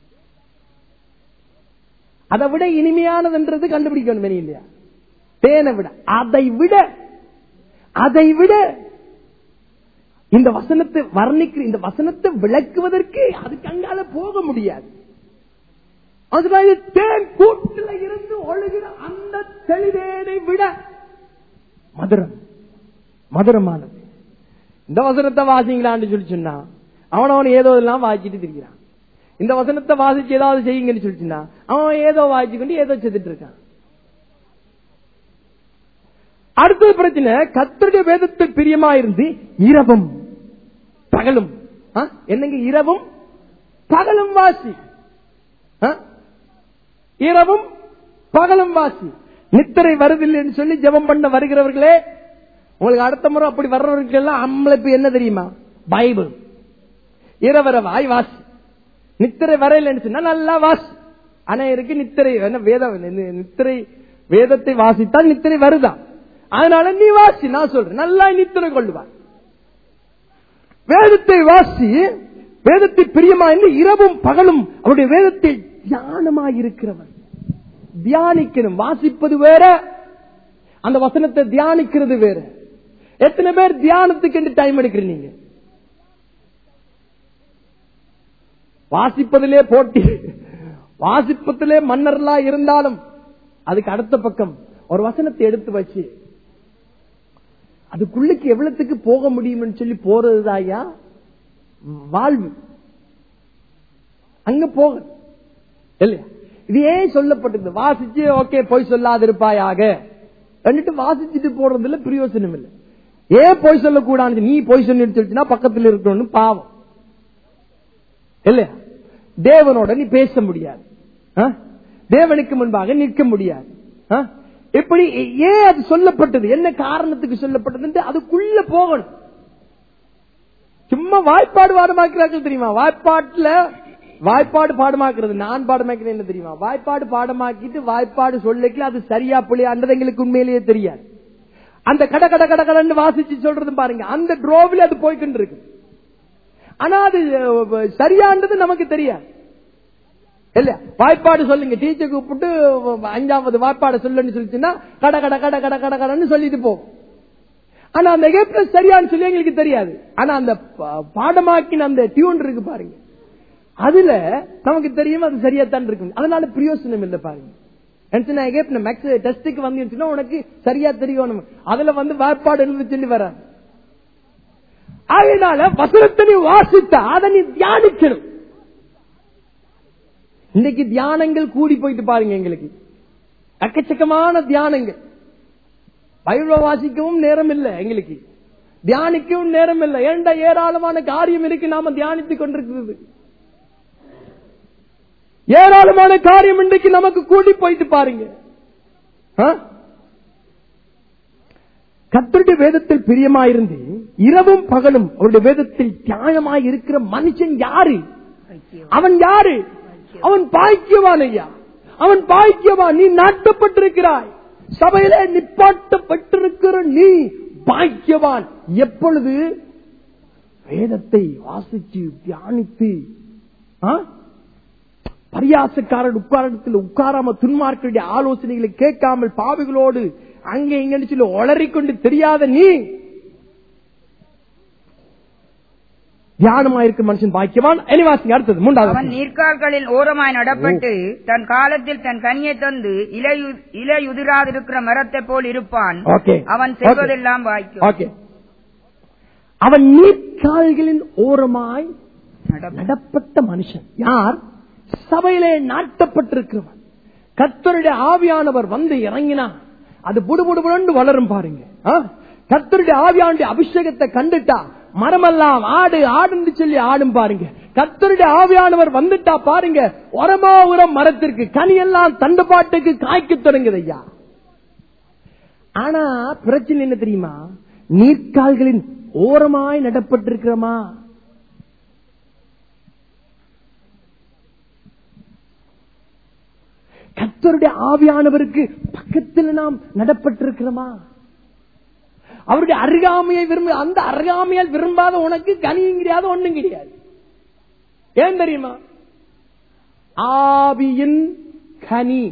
அதை விட இனிமையானதுன்றது கண்டுபிடிக்கணும் வெளி இல்லையா தேனை விட அதை விட அதை விட இந்த வசனத்தை வர்ணிக்கிற இந்த வசனத்தை விளக்குவதற்கு அதுக்கு அங்கால போக முடியாது அதனால தேன் கூட்டில இருந்து ஒழுகிற அந்த தெளிதேனை விட மதுரம் மதுரமானது இந்த வசனத்தை வாசிங்களான்னு சொல்லி சொன்னா அவனவன் ஏதோ எல்லாம் வாசிச்சுட்டு திரிக்கிறான் இந்த வசனத்தை வாசிச்சு ஏதாவது செய்யுங்கன்னு சொல்லிச்சுன்னா அவன் ஏதோ வாசிச்சு கொண்டு ஏதோ செத்துட்டு இருக்கான் அடுத்தது பிரச்சனை கத்தருடைய வேதத்தில் பிரியமா இருந்து இரவும் பகலும் ஆ? என்னங்க இரவும் பகலும் வாசி ஆ? இரவும் பகலும் வாசி நித்திரை வருதில்லைன்னு சொல்லி ஜெபம் பண்ண வருகிறவர்களே உங்களுக்கு அடுத்த முறை அப்படி வர்றவர்கள் எல்லாம் நம்மளுக்கு என்ன தெரியுமா பைபிள் இரவரவாய் வாசி நித்திரை வரையிலன்னு சொன்னா நல்லா வாசி அனைவருக்கு நித்திரை என்ன வேதம் நி- நித்திரை வேதத்தை வாசித்தால் நித்திரை வருதான் அதனால நீ வாசி நான் சொல்றேன் நல்லா நித்திரை கொள்ளுவார் வேதத்தை வாசி வேதத்தை பிரியமா என்று இரவும் பகலும் அவருடைய வேதத்தை தியானமாய் இருக்கிறவன் தியானிக்கணும் வாசிப்பது வேற அந்த வசனத்தை தியானிக்கிறது வேற எத்தனை பேர் தியானத்துக்கு டைம் எடுக்கிறீங்க வாசிப்பதிலே போட்டி வாசிப்பதிலே மன்னர்களா இருந்தாலும் அதுக்கு அடுத்த பக்கம் ஒரு வசனத்தை எடுத்து வச்சு அதுக்குள்ளுக்கு எவ்வளவுக்கு போக முடியும்னு சொல்லி போறதுதாயா வாழ்வு அங்க போக இல்லையா இது ஏன் சொல்லப்பட்டது வாசிச்சு ஓகே போய் சொல்லாதிருப்பாயாக എന്നിട്ട് வாசிச்சுட்டு போறதுல பிரயோசனம் இல்லை ஏன் போய் சொல்லக்கூடாது நீ போய் சொன்னு சொல்லிச்சுன்னா பக்கத்தில் இருக்கணும்னு பாவம் இல்லையா தேவனோட நீ பேச முடியாது ஆ? தேவனுக்கு முன்பாக நிற்க முடியாது ஆ? இப்படி ஏன் அது சொல்லப்பட்டது என்ன காரணத்துக்கு சொல்லப்பட்டது அதுக்குள்ள போகணும் சும்மா வாய்ப்பாடு பாடமாக்கிறார்கள் தெரியுமா வாய்ப்பாட்டுல வாய்ப்பாடு பாடமாக்குறது நான் பாடமாக்கிறேன் என்ன தெரியுமா வாய்ப்பாடு பாடமாக்கிட்டு வாய்ப்பாடு சொல்லக்கல அது சரியா புள்ளியான்றது எங்களுக்கு உண்மையிலேயே தெரியாது அந்த கட கட கட கடன்னு வாசிச்சு சொல்றது பாருங்க அந்த ட்ரோவில் அது போய்கிட்டு இருக்கு ஆனா அது அஹ், சரியானது நமக்கு தெரியாது இல்ல வாய்ப்பாடு சொல்லுங்க டீச்சர் கூப்பிட்டு அஞ்சாவது வாய்ப்பாடு சொல்லுன்னு சொல்லிச்சுன்னா கட கட கட கட கட கடன்னு சொல்லிட்டு போகும் ஆனா அந்த எகப்ரஸ் சரியான்னு சொல்லி எங்களுக்கு தெரியாது ஆனா அந்த பா- பாடமாக்கின அந்த டியூன் இருக்கு பாருங்க அதுல நமக்கு தெரியும் அது சரியாத்தான் இருக்கும் அதனால பிரயோசனம் இல்லை பாருங்க மேக்ஸ் டெஸ்டுக்கு வந்துச்சுன்னா உனக்கு சரியா தெரியணும் அதுல வந்து வாய்ப்பாடு எழுதி சொல்லி வராது அதனால வசனத்தை நீ வாசித்தா அதை நீ தியானிக்கணும் இன்னைக்கு தியானங்கள் கூடி போயிட்டு பாருங்க எங்களுக்கு எக்கச்சக்கமான தியானங்கள் பைபிள் வாசிக்கவும் நேரம் இல்லை எங்களுக்கு தியானிக்கவும் நேரம் இல்லை ஏண்ட ஏராளமான காரியம் இருக்கு நாம தியானித்துக் கொண்டிருக்கிறது ஏராளமான காரியம் இன்றைக்கு நமக்கு கூடி போயிட்டு பாருங்க ஆ? கர்த்தருடைய வேதத்தில் பிரியமாயிருந்து இரவும் பகலும் அவருடைய வேதத்தில் தியானமாய் இருக்கிற மனுஷன் யாரு அவன் யாரு அவன் பாய்க்குவான் ஐயா அவன் பாய்க்குவான் நீ நாட்டப்பட்டிருக்கிறாய் சபையிலே நிப்பாட்டப்பட்டிருக்கிற நீ பாய்க்குவான் எப்பொழுது வேதத்தை வாசிச்சு தியானித்து ஆ? பரியாசக்காரன் உட்காரத்தில் உட்காராம துன்மார்க்கருடைய ஆலோசனைகளை கேட்காமல் பாவிகளோடு அங்கே இங்கன்னு சொல்லி ஒளறிக்கொண்டு தெரியாத நீ தியானமாயிருக்கும் மனுஷன் பாக்கியவான் இனிவாசிங்க அடுத்தது அவன் மூன்றாவது நீர்க்கால்களில் ஓரமாய் நடப்பட்டு தன் காலத்தில் தன் கனியை தந்து இலையு- இலையுதிராதிருக்கிற மரத்தைப் போல் இருப்பான் ஓகே அவன் செய்வதெல்லாம் வாய்க்கும் ஓகே அவன் நீர்க்கால்களின் ஓரமாய் நடப்ப- நடப்பட்ட மனுஷன் யார் சபையிலே நாட்டப்பட்டிருக்கிறவன் கர்த்தருடைய ஆவியானவர் வந்து இறங்கினா அது புடுபுடுபுடு வளரும் பாருங்க ஆ? கர்த்தருடைய ஆவியானுடைய அபிஷேகத்தை கண்டுட்டா மரமெல்லாம் ஆடு ஆடுன்னு சொல்லி ஆடும் பாருங்க கர்த்தருடைய ஆவியானவர் வந்துட்டா பாருங்க உரமா உரம் மரத்திற்கு கனியெல்லாம் தண்டுபாட்டுக்கு காய்க்க தொடங்குது ஐயா ஆனா பிரச்சனை என்ன தெரியுமா நீர்க்கால்களின் ஓரமாய் நடப்பட்டிருக்கிறோமா கர்த்தருடைய ஆவியானவருக்கு பக்கத்தில் நாம் நடப்பட்டிருக்கிறோமா அவருடைய அருகாமையை விரும்ப அந்த அருகாமையால் விரும்பாத உனக்கு கனியும் கிடையாது ஒண்ணும் கிடையாது ஏன் தெரியுமா ஆவியின் கனி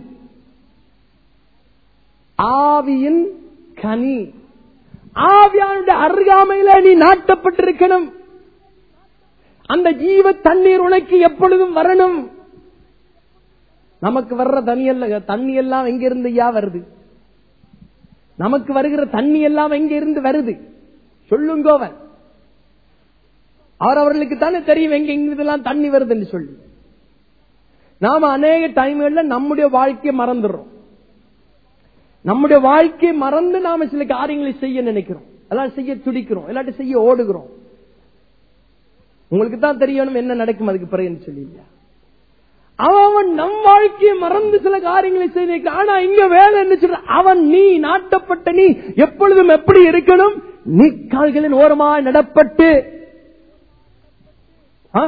ஆவியின் கனி ஆவியானுடைய அருகாமையில நீ நாட்டப்பட்டிருக்கணும் அந்த ஜீவ தண்ணீர் உனக்கு எப்பொழுதும் வரணும் நமக்கு வர்ற தண்ணி எல்லாம் தண்ணி எல்லாம் எங்க இருந்து ஐயா வருது நமக்கு வருகிற தண்ணி எல்லாம் எங்க இருந்து வருது சொல்லுங்கோவன் அவர் அவர்களுக்கு தானே தெரியும் எங்க எங்கெல்லாம் தண்ணி வருதுன்னு சொல்லி நாம அநேக டைம்கள்ல நம்முடைய வாழ்க்கையை மறந்துடுறோம் நம்முடைய வாழ்க்கையை மறந்து நாம சில காரியங்களை செய்ய நினைக்கிறோம் எல்லாம் செய்ய துடிக்கிறோம் இல்லாட்டி செய்ய ஓடுகிறோம் உங்களுக்கு தான் தெரியணும் என்ன நடக்கும் அதுக்கு பிறகு சொல்லி இல்லையா அவன் அவன் நம் வாழ்க்கையை மறந்து சில காரியங்களை செய்ய ஆனா இங்க வேலை என்ன சொல்ற அவன் நீ நாட்டப்பட்ட நீ எப்பொழுதும் எப்படி இருக்கணும் நீ கால்களின் ஓரமாய் நடப்பட்டு ஆ?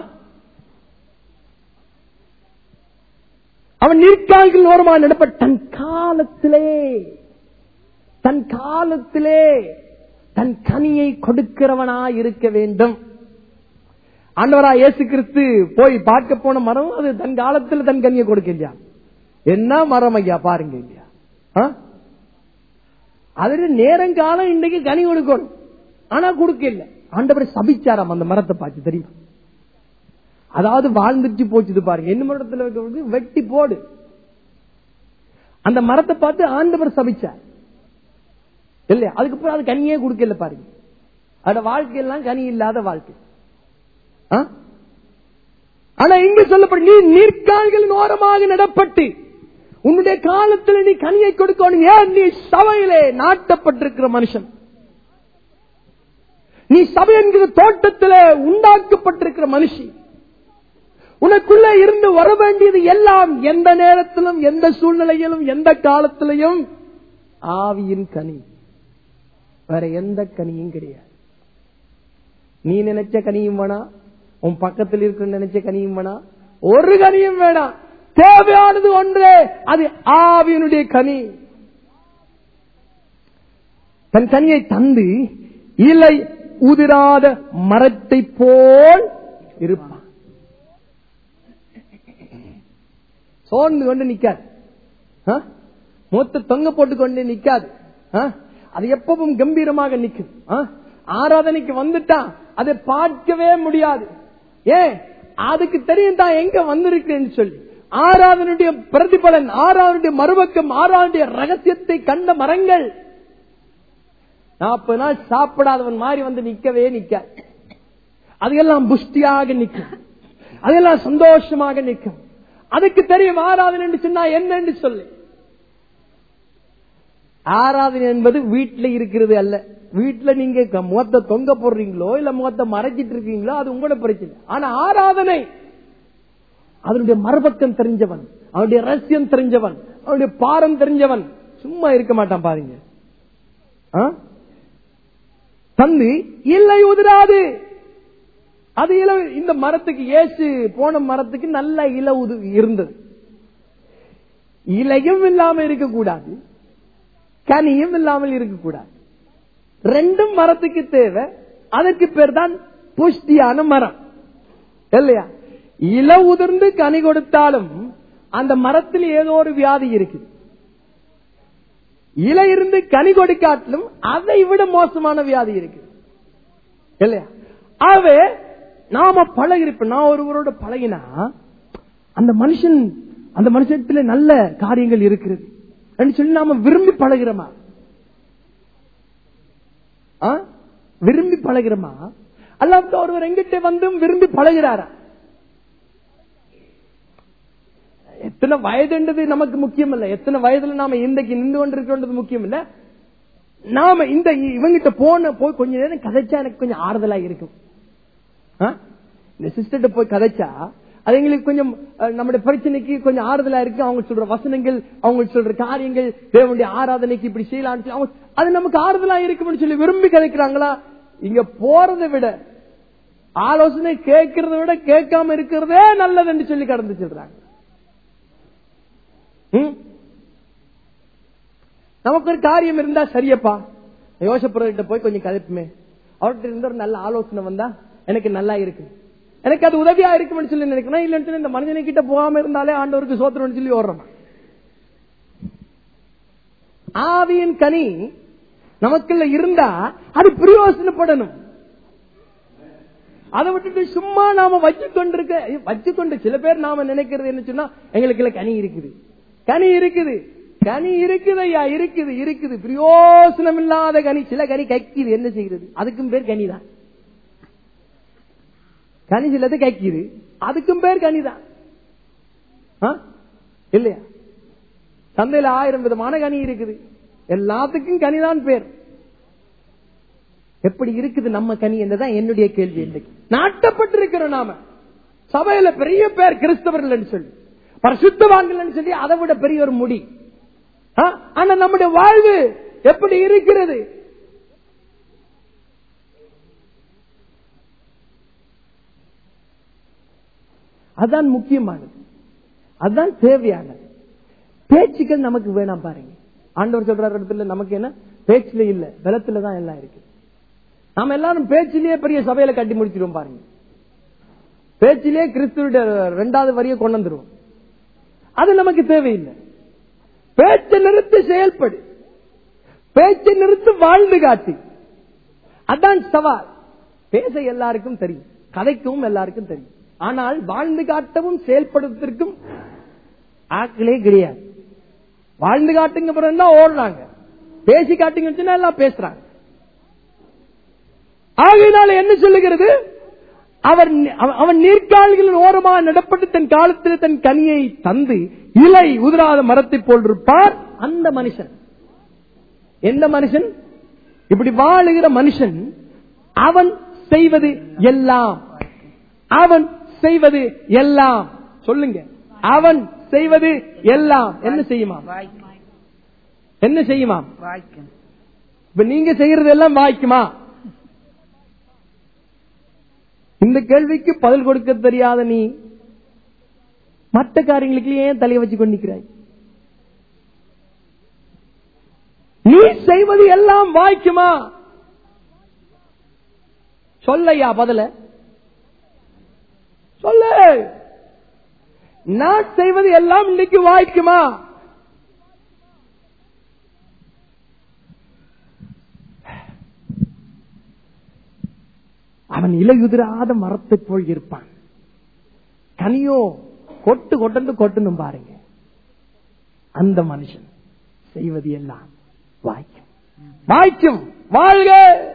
அவன் நீர்க்கால்கள் ஓரமாய் நடப்பட்டு தன் காலத்திலே தன் காலத்திலே தன் கனியை கொடுக்கிறவனாய் இருக்க வேண்டும் ஆண்டவரா இயேசு கிறிஸ்து போய் பார்க்க போன மரம் அது தன் காலத்துல தன் கனியை கொடுக்க இல்லையா என்ன மரம் ஐயா பாருங்க இல்லையா ஆ? அதுல நேரங்காலம் இன்னைக்கு கனி கொடுக்கணும் ஆனா கொடுக்கல ஆண்டவர் சபிச்சாராம் அந்த மரத்தை பார்த்து தெரியுமா அதாவது வாழ்ந்துச்சு போச்சுது பாருங்க என்ன மரத்துல வைக்கிறது வெட்டி போடு அந்த மரத்தை பார்த்து ஆண்டவர் சபிச்சார் இல்லையா அதுக்கப்புறம் அது கனியே கொடுக்கல பாருங்க அந்த வாழ்க்கையெல்லாம் கனி இல்லாத வாழ்க்கை ஆ? ஆனா இங்க சொல்லப்படும் நீ நீர்க்கால்களின் ஓரமாக நடப்பட்டு உன்னுடைய காலத்தில் நீ கனியை கொடுக்கணும் ஏன் நீ சபையிலே நாட்டப்பட்டிருக்கிற மனுஷன் நீ சபை என்கிற தோட்டத்திலே உண்டாக்கப்பட்டிருக்கிற மனுஷி உனக்குள்ள இருந்து வர வேண்டியது எல்லாம் எந்த நேரத்திலும் எந்த சூழ்நிலையிலும் எந்த காலத்திலையும் ஆவியின் கனி வேற எந்த கனியும் கிடையாது நீ நினைச்ச கனியும் வேணாம் உன் பக்கத்தில் இருக்க நினைச்ச கனியும் வேணாம் ஒரு கனியும் வேணாம் தேவையானது ஒன்றே அது ஆவியனுடைய கனி தன் கனியை தந்து இலை உதிராத மரத்தை போல் இருப்பான் சோர்ந்து கொண்டு நிக்காது ஆ? மூத்த தொங்க போட்டு கொண்டு நிக்காது ஆ? அது எப்பவும் கம்பீரமாக நிக்கும் ஆ? ஆராதனைக்கு வந்துட்டா அதை பார்க்கவே முடியாது ஏன் அதுக்கு தெரியும் தான் எங்க வந்திருக்குன்னு சொல்லி ஆராதனுடைய பிரதிபலன் ஆராதனுடைய மறுபக்கம் ஆராதனுடைய ரகசியத்தை கண்ட மரங்கள் நாற்பது நாள் சாப்பிடாதவன் மாதிரி வந்து நிக்கவே நிக்காது அதையெல்லாம் புஷ்டியாக நிற்கும் அதெல்லாம் சந்தோஷமாக நிற்கும் அதுக்கு தெரியும் ஆராதனை என்று சொன்னா என்னன்னு சொல்லு ஆராதனை என்பது வீட்டுல இருக்கிறது அல்ல வீட்டுல நீங்க க- முகத்தை தொங்க போடுறீங்களோ இல்ல முகத்தை மறைச்சிட்டு இருக்கீங்களோ அது உங்களோட பிரச்சனை ஆனா ஆராதனை அதனுடைய மறுபக்கம் தெரிஞ்சவன் அவனுடைய ரகசியம் தெரிஞ்சவன் அவனுடைய பாரம் தெரிஞ்சவன் சும்மா இருக்க மாட்டான் பாருங்க ஆ? தந்து இல்லை உதிராது அது இல இந்த மரத்துக்கு ஏசு போன மரத்துக்கு நல்ல இல உது இருந்தது இலையும் இல்லாம இருக்கக்கூடாது கனியும் இல்லாமல் இருக்கக்கூடாது ரெண்டும் மரத்துக்கு தேவை அதற்கு பேர் தான் புஷ்டியான மரம் இல்லையா இல உதிர்ந்து கனி கொடுத்தாலும் அந்த மரத்தில் ஏதோ ஒரு வியாதி இருக்குது இலை இருந்து கனி கொடுக்காட்டிலும் அதை விட மோசமான வியாதி இருக்கு இல்லையா ஆகவே நாம பழகிருப்ப நான் ஒருவரோட பழகினா அந்த மனுஷன் அந்த மனுஷத்துல நல்ல காரியங்கள் இருக்கிறது அப்படின்னு சொல்லி நாம விரும்பி பழகிறோமா ஆ? விரும்பி பழகிறோமா அல்லாத ஒருவர் எங்கிட்ட வந்தும் விரும்பி பழகிறாரா எத்தனை வயதுன்றது நமக்கு முக்கியம் இல்ல எத்தனை வயதுல நாம இன்றைக்கு நின்று கொண்டிருக்கிறது முக்கியம் இல்ல நாம இந்த இவங்கிட்ட போன போய் கொஞ்ச நேரம் கதைச்சா எனக்கு கொஞ்சம் ஆறுதலா இருக்கும் ஆ? இந்த சிஸ்டர்கிட்ட போய் கதைச்சா அது எங்களுக்கு கொஞ்சம் அஹ், நம்முடைய பிரச்சனைக்கு கொஞ்சம் ஆறுதலா இருக்கு அவங்க சொல்ற வசனங்கள் அவங்க சொல்ற காரியங்கள் தேவனுடைய ஆராதனைக்கு இப்படி செய்யலாம்னு சொல்லி அவங்க அது நமக்கு ஆறுதலா இருக்கும்னு சொல்லி விரும்பி கதைக்கிறாங்களா இங்க போறதை விட ஆலோசனை கேட்கறத விட கேட்காம இருக்கிறதே நல்லதுன்னு சொல்லி கடந்து சொல்றாங்க ம்? நமக்கு ஒரு காரியம் இருந்தா சரியப்பா யோசப்புறகிட்ட போய் கொஞ்சம் கதைப்புமே அவர்கிட்ட இருந்த ஒரு நல்ல ஆலோசனை வந்தா எனக்கு நல்லா இருக்கு எனக்கு அது உதவியா இருக்கும்னு சொல்லி நினைக்கணும் இல்லைன்னு சொல்லி இந்த மனிதனை கிட்ட போகாம இருந்தாலே ஆண்டவருக்கு சோத்திரம்னு சொல்லி ஓடுறோம் ஆவியின் கனி நமக்குள்ள இருந்தா அது பிரயோசனப்படணும் அதை விட்டுட்டு சும்மா நாம வச்சு கொண்டிருக்க வச்சு கொண்டு சில பேர் நாம நினைக்கிறது என்ன சொன்னா எங்களுக்குள்ள கனி இருக்குது கனி இருக்குது கனி இருக்குது ஐயா இருக்குது இருக்குது பிரயோசனம் இல்லாத கனி சில கனி கைக்குது என்ன செய்கிறது அதுக்கும் பேர் கனிதான் கனி சிலது கைக்குது அதுக்கும் பேர் கனிதான் ஆ? இல்லையா சந்தையில ஆயிரம் விதமான கனி இருக்குது எல்லாத்துக்கும் கனிதான் பேர் எப்படி இருக்குது நம்ம கனி என்றுதான் என்னுடைய கேள்வி இன்னைக்கு நாட்டப்பட்டிருக்கிறோம் நாம சபையில பெரிய பேர் கிறிஸ்தவர்கள் சொல்லி பரிசுத்தவான்கள் சொல்லி அதை விட பெரிய ஒரு முடி ஆ? ஆனா நம்முடைய வாழ்வு எப்படி இருக்கிறது அதான் முக்கியமானது அதுதான் தேவையானது பேச்சுக்கள் நமக்கு வேணாம் பாருங்க ஆண்டவர் சொல்ற இடத்துல நமக்கு என்ன பேச்சுல இல்ல பலத்துல தான் எல்லாம் இருக்கு நாம எல்லாரும் பேச்சிலேயே பெரிய சபையில கட்டி முடிச்சிருவோம் பாருங்க பேச்சிலேயே கிறிஸ்துவோட ரெண்டாவது வரியை கொண்டு வந்துருவோம் அது நமக்கு தேவையில்லை பேச்சை நிறுத்தி செயல்படு பேச்சை நிறுத்து வாழ்ந்து காட்டு அதான் சவால் பேச எல்லாருக்கும் தெரியும் கதைக்கவும் எல்லாருக்கும் தெரியும் ஆனால் வாழ்ந்து காட்டவும் செயல்படுவதற்கும் ஆட்களே கிடையாது வாழ்ந்து காட்டுங்க பிறகு தான் ஓடுறாங்க பேசி காட்டுங்கன்னு சொன்னா எல்லாம் பேசுறாங்க ஆகையினால என்ன சொல்லுகிறது அவர் அவ- அவன் நீர்க்கால்களின் ஓரமாக நடப்பட்டு தன் காலத்தில் தன் கனியை தந்து இலை உதிராத மரத்தை போல் இருப்பார் அந்த மனுஷன் எந்த மனுஷன் இப்படி வாழுகிற மனுஷன் அவன் செய்வது எல்லாம் அவன் செய்வது எல்லாம் சொல்லுங்க அவன் செய்வது எல்லாம் என்ன செய்யுமா வாய்க்கும் என்ன செய்யுமா வாய்க்கும் இப்ப நீங்க செய்யறது எல்லாம் வாய்க்குமா இந்த கேள்விக்கு பதில் கொடுக்க தெரியாத நீ மற்ற காரியங்களுக்கு ஏன் தலைய வச்சு கொண்டு நிற்கிறாய் நீ செய்வது எல்லாம் வாய்க்குமா சொல்லையா பதில சொல்லு நான் செய்வது எல்லாம் இன்னைக்கு வாய்க்குமா அவன் இலையுதிராத மரத்தை போல் இருப்பான் கனியோ கொட்டு கொட்டந்து கொட்டணும் பாருங்க அந்த மனுஷன் செய்வது எல்லாம் வாய்க்கும் வாய்க்கும் வாழ்க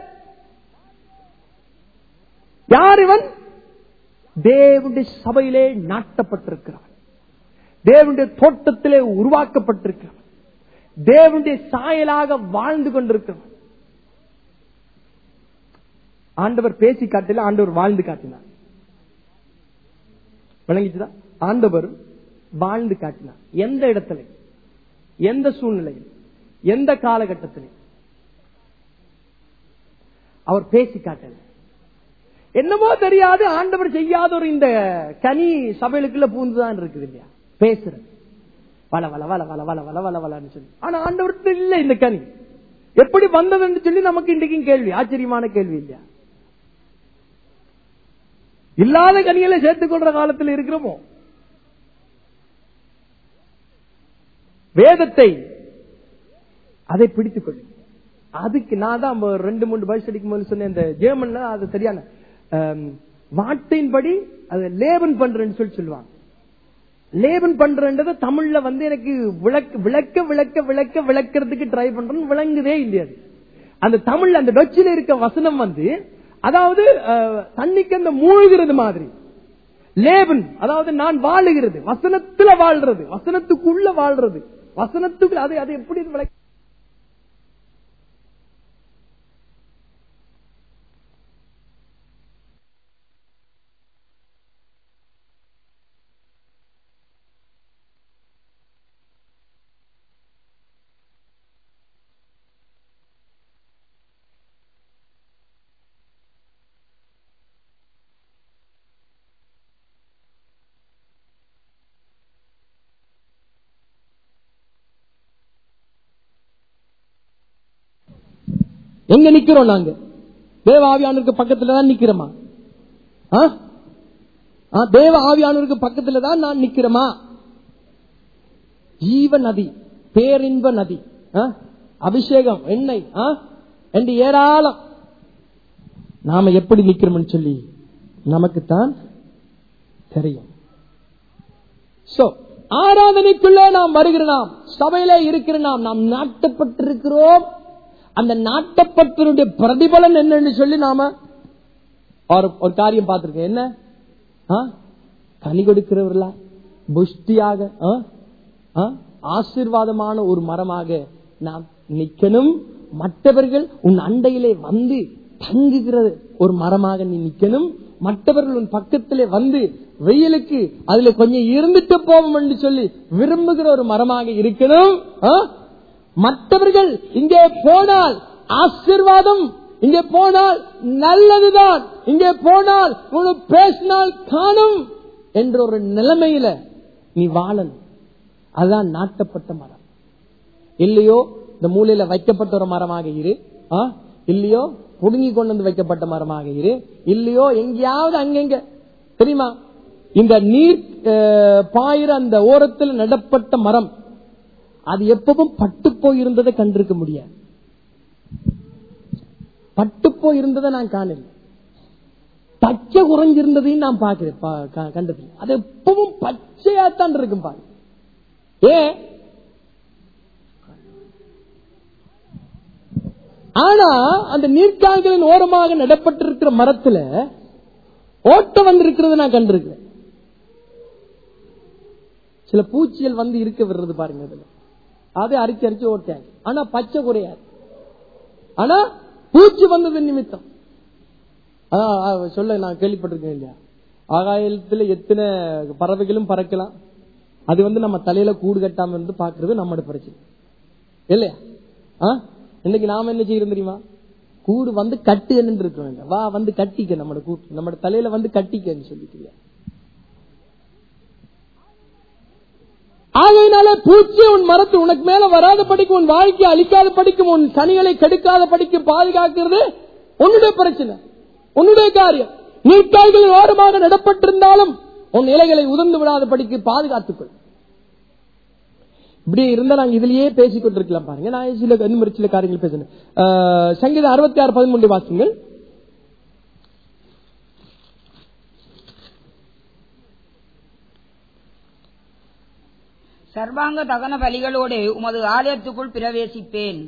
யார் இவன் தேவனுடைய சபையிலே நாட்டப்பட்டிருக்கிறவன் தேவனுடைய தோட்டத்திலே உருவாக்கப்பட்டிருக்கிறவன் தேவனுடைய சாயலாக வாழ்ந்து கொண்டிருக்கிறவன் ஆண்டவர் பேசி காட்டல ஆண்டவர் வாழ்ந்து காட்டினார் விளங்கிச்சுதா ஆண்டவர் வாழ்ந்து காட்டினார் எந்த இடத்துல எந்த சூழ்நிலையில் எந்த காலகட்டத்தில் அவர் பேசி காட்டல என்னமோ தெரியாது ஆண்டவர் செய்யாத ஒரு இந்த கனி சபைகளுக்குள்ள பூந்துதான் இருக்குது இல்லையா பேசுறது வள வள வள வள வள வள வள வளன்னு சொல்லி ஆனா ஆண்டவர்கிட்ட இல்ல இந்த கனி எப்படி வந்ததுன்னு சொல்லி நமக்கு இன்றைக்கும் கேள்வி ஆச்சரியமான கேள்வி இல்லையா இல்லாத கனிகளை சேர்த்துக் கொள்ற காலத்தில் இருக்கிறோமோ வேதத்தை அதை பிடித்துக் கொள்ளு அதுக்கு நான் தான் ஒரு ரெண்டு மூணு வயசு அடிக்கும் போது சொன்னேன் இந்த ஜெர்மன்ல அது சரியான ஆம், வார்த்தையின்படி அது லேபன் பண்றேன்னு சொல்லி சொல்லுவாங்க லேபன் பண்றன்றது தமிழ்ல வந்து எனக்கு விளக்க விளக்க விளக்க விளக்க விளக்கிறதுக்கு ட்ரை பண்றேன்னு விளங்குதே இல்லையா அது. அந்த தமிழ்ல அந்த டொச்சில இருக்க வசனம் வந்து அதாவது அஹ், தண்ணிக்கு அந்த மூழ்கிறது மாதிரி லேபன் அதாவது நான் வாழுகிறது வசனத்துல வாழ்றது வசனத்துக்குள்ள வாழ்றது வசனத்துக்குள்ள அது அது எப்படி விளக்க எங்க நிக்கிறோம் நாங்க தேவ ஆவியானருக்கு பக்கத்துல தான் நிக்கிறோமா ஆ? ஆ, தேவ ஆவியானவருக்கு பக்கத்துல தான் நான் நிக்கிறோமா ஜீவ நதி பேரின்ப நதி ஆ? அபிஷேகம் எண்ணெய் ஆ? என்று ஏராளம் நாம எப்படி நிக்கிறோம்னு சொல்லி நமக்குத்தான் தெரியும் சோ ஆராதனைக்குள்ளே நாம் வருகிற நாம் சபையிலே இருக்கிற நாம் நாம் நாட்டப்பட்டிருக்கிறோம் அந்த நாட்டப்பட்டனுடைய பிரதிபலன் என்னன்னு சொல்லி நாம ஒரு ஒரு காரியம் பார்த்திருக்கேன் என்ன ஆ? கனி கொடுக்கிறவர்களா புஷ்டியாக ஆ? ஆ? ஆசீர்வாதமான ஒரு மரமாக நாம் நிக்கணும் மற்றவர்கள் உன் அண்டையிலே வந்து தங்குகிறது ஒரு மரமாக நீ நிக்கணும் மற்றவர்கள் உன் பக்கத்திலே வந்து வெயிலுக்கு அதுல கொஞ்சம் இருந்துட்டு போவோம் என்று சொல்லி விரும்புகிற ஒரு மரமாக இருக்கணும் ஆ? மற்றவர்கள் இங்கே போனால் ஆசீர்வாதம் இங்கே போனால் நல்லதுதான் இங்கே போனால் உனக்கு பேசினால் காணும் என்ற ஒரு நிலைமையில நீ வாழணும் அதுதான் நாட்டப்பட்ட மரம் இல்லையோ இந்த மூலையில வைக்கப்பட்ட ஒரு மரமாக இரு ஆ? இல்லையோ புடுங்கி கொண்டு வந்து வைக்கப்பட்ட மரமாக இரு இல்லையோ எங்கேயாவது அங்கங்க தெரியுமா இந்த நீர் அஹ், பாயிர அந்த ஓரத்தில் நடப்பட்ட மரம் அது எப்பவும் பட்டு போயிருந்ததை கண்டிருக்க முடியாது பட்டு போய் இருந்ததை நான் காணல பச்சை குறைஞ்சிருந்ததையும் நான் பாக்குறேன் பா- க- கண்டது அது எப்பவும் பச்சையாத்தான் இருக்கும் பாரு ஏன் ஆனா அந்த நீர்க்கால்களின் ஓரமாக நடப்பட்டிருக்கிற மரத்துல ஓட்ட வந்திருக்கிறத நான் கண்டிருக்கிறேன் சில பூச்சிகள் வந்து இருக்க விடுறது பாருங்க அதுல அதை அரிச்சு அரிச்சு ஓட்டாங்க ஆனா பச்சை குறையாது ஆனா பூச்சி வந்தது நிமித்தம் அதான், ஆ, சொல்ல நான் கேள்விப்பட்டிருக்கேன் இல்லையா ஆகாயத்துல எத்தனை பறவைகளும் பறக்கலாம் அது வந்து நம்ம தலையில கூடு கட்டாம இருந்து பாக்குறது நம்மளோட பிரச்சனை இல்லையா ஆ? இன்னைக்கு நாம என்ன செய்யறோம் தெரியுமா கூடு வந்து கட்டு என்று இருக்க வேண்டாம் வா வந்து கட்டிக்க நம்மளோட கூட்டு நம்மளோட தலையில வந்து கட்டிக்கன்னு சொல்லிட்டு ஆகையினால பூச்சி உன் மரத்து உனக்கு மேல வராத படிக்கும் உன் வாழ்க்கையை அழிக்காத படிக்கும் உன் சனிகளை கெடுக்காத படிக்கும் பாதுகாக்கிறது உன்னுடைய பிரச்சனை உன்னுடைய காரியம் நீர்க்காய்களின் ஓரமாக நடப்பட்டிருந்தாலும் உன் இலைகளை உதிர்ந்து விடாத படிக்கு பாதுகாத்துக்கொள் இப்படி இருந்தா நாங்க இதுலயே பேசிக் கொண்டிருக்கலாம் பாருங்க நான் சில இந்த மாதிரி சில காரியங்கள் பேசுறேன் அஹ், சங்கீதம் அறுபத்தி ஆறு பதிமூன்று வாசிங்கள் சர்வாங்க தகன பலிகளோடு உமது ஆலயத்துக்குள் பிரவேசிப்பேன்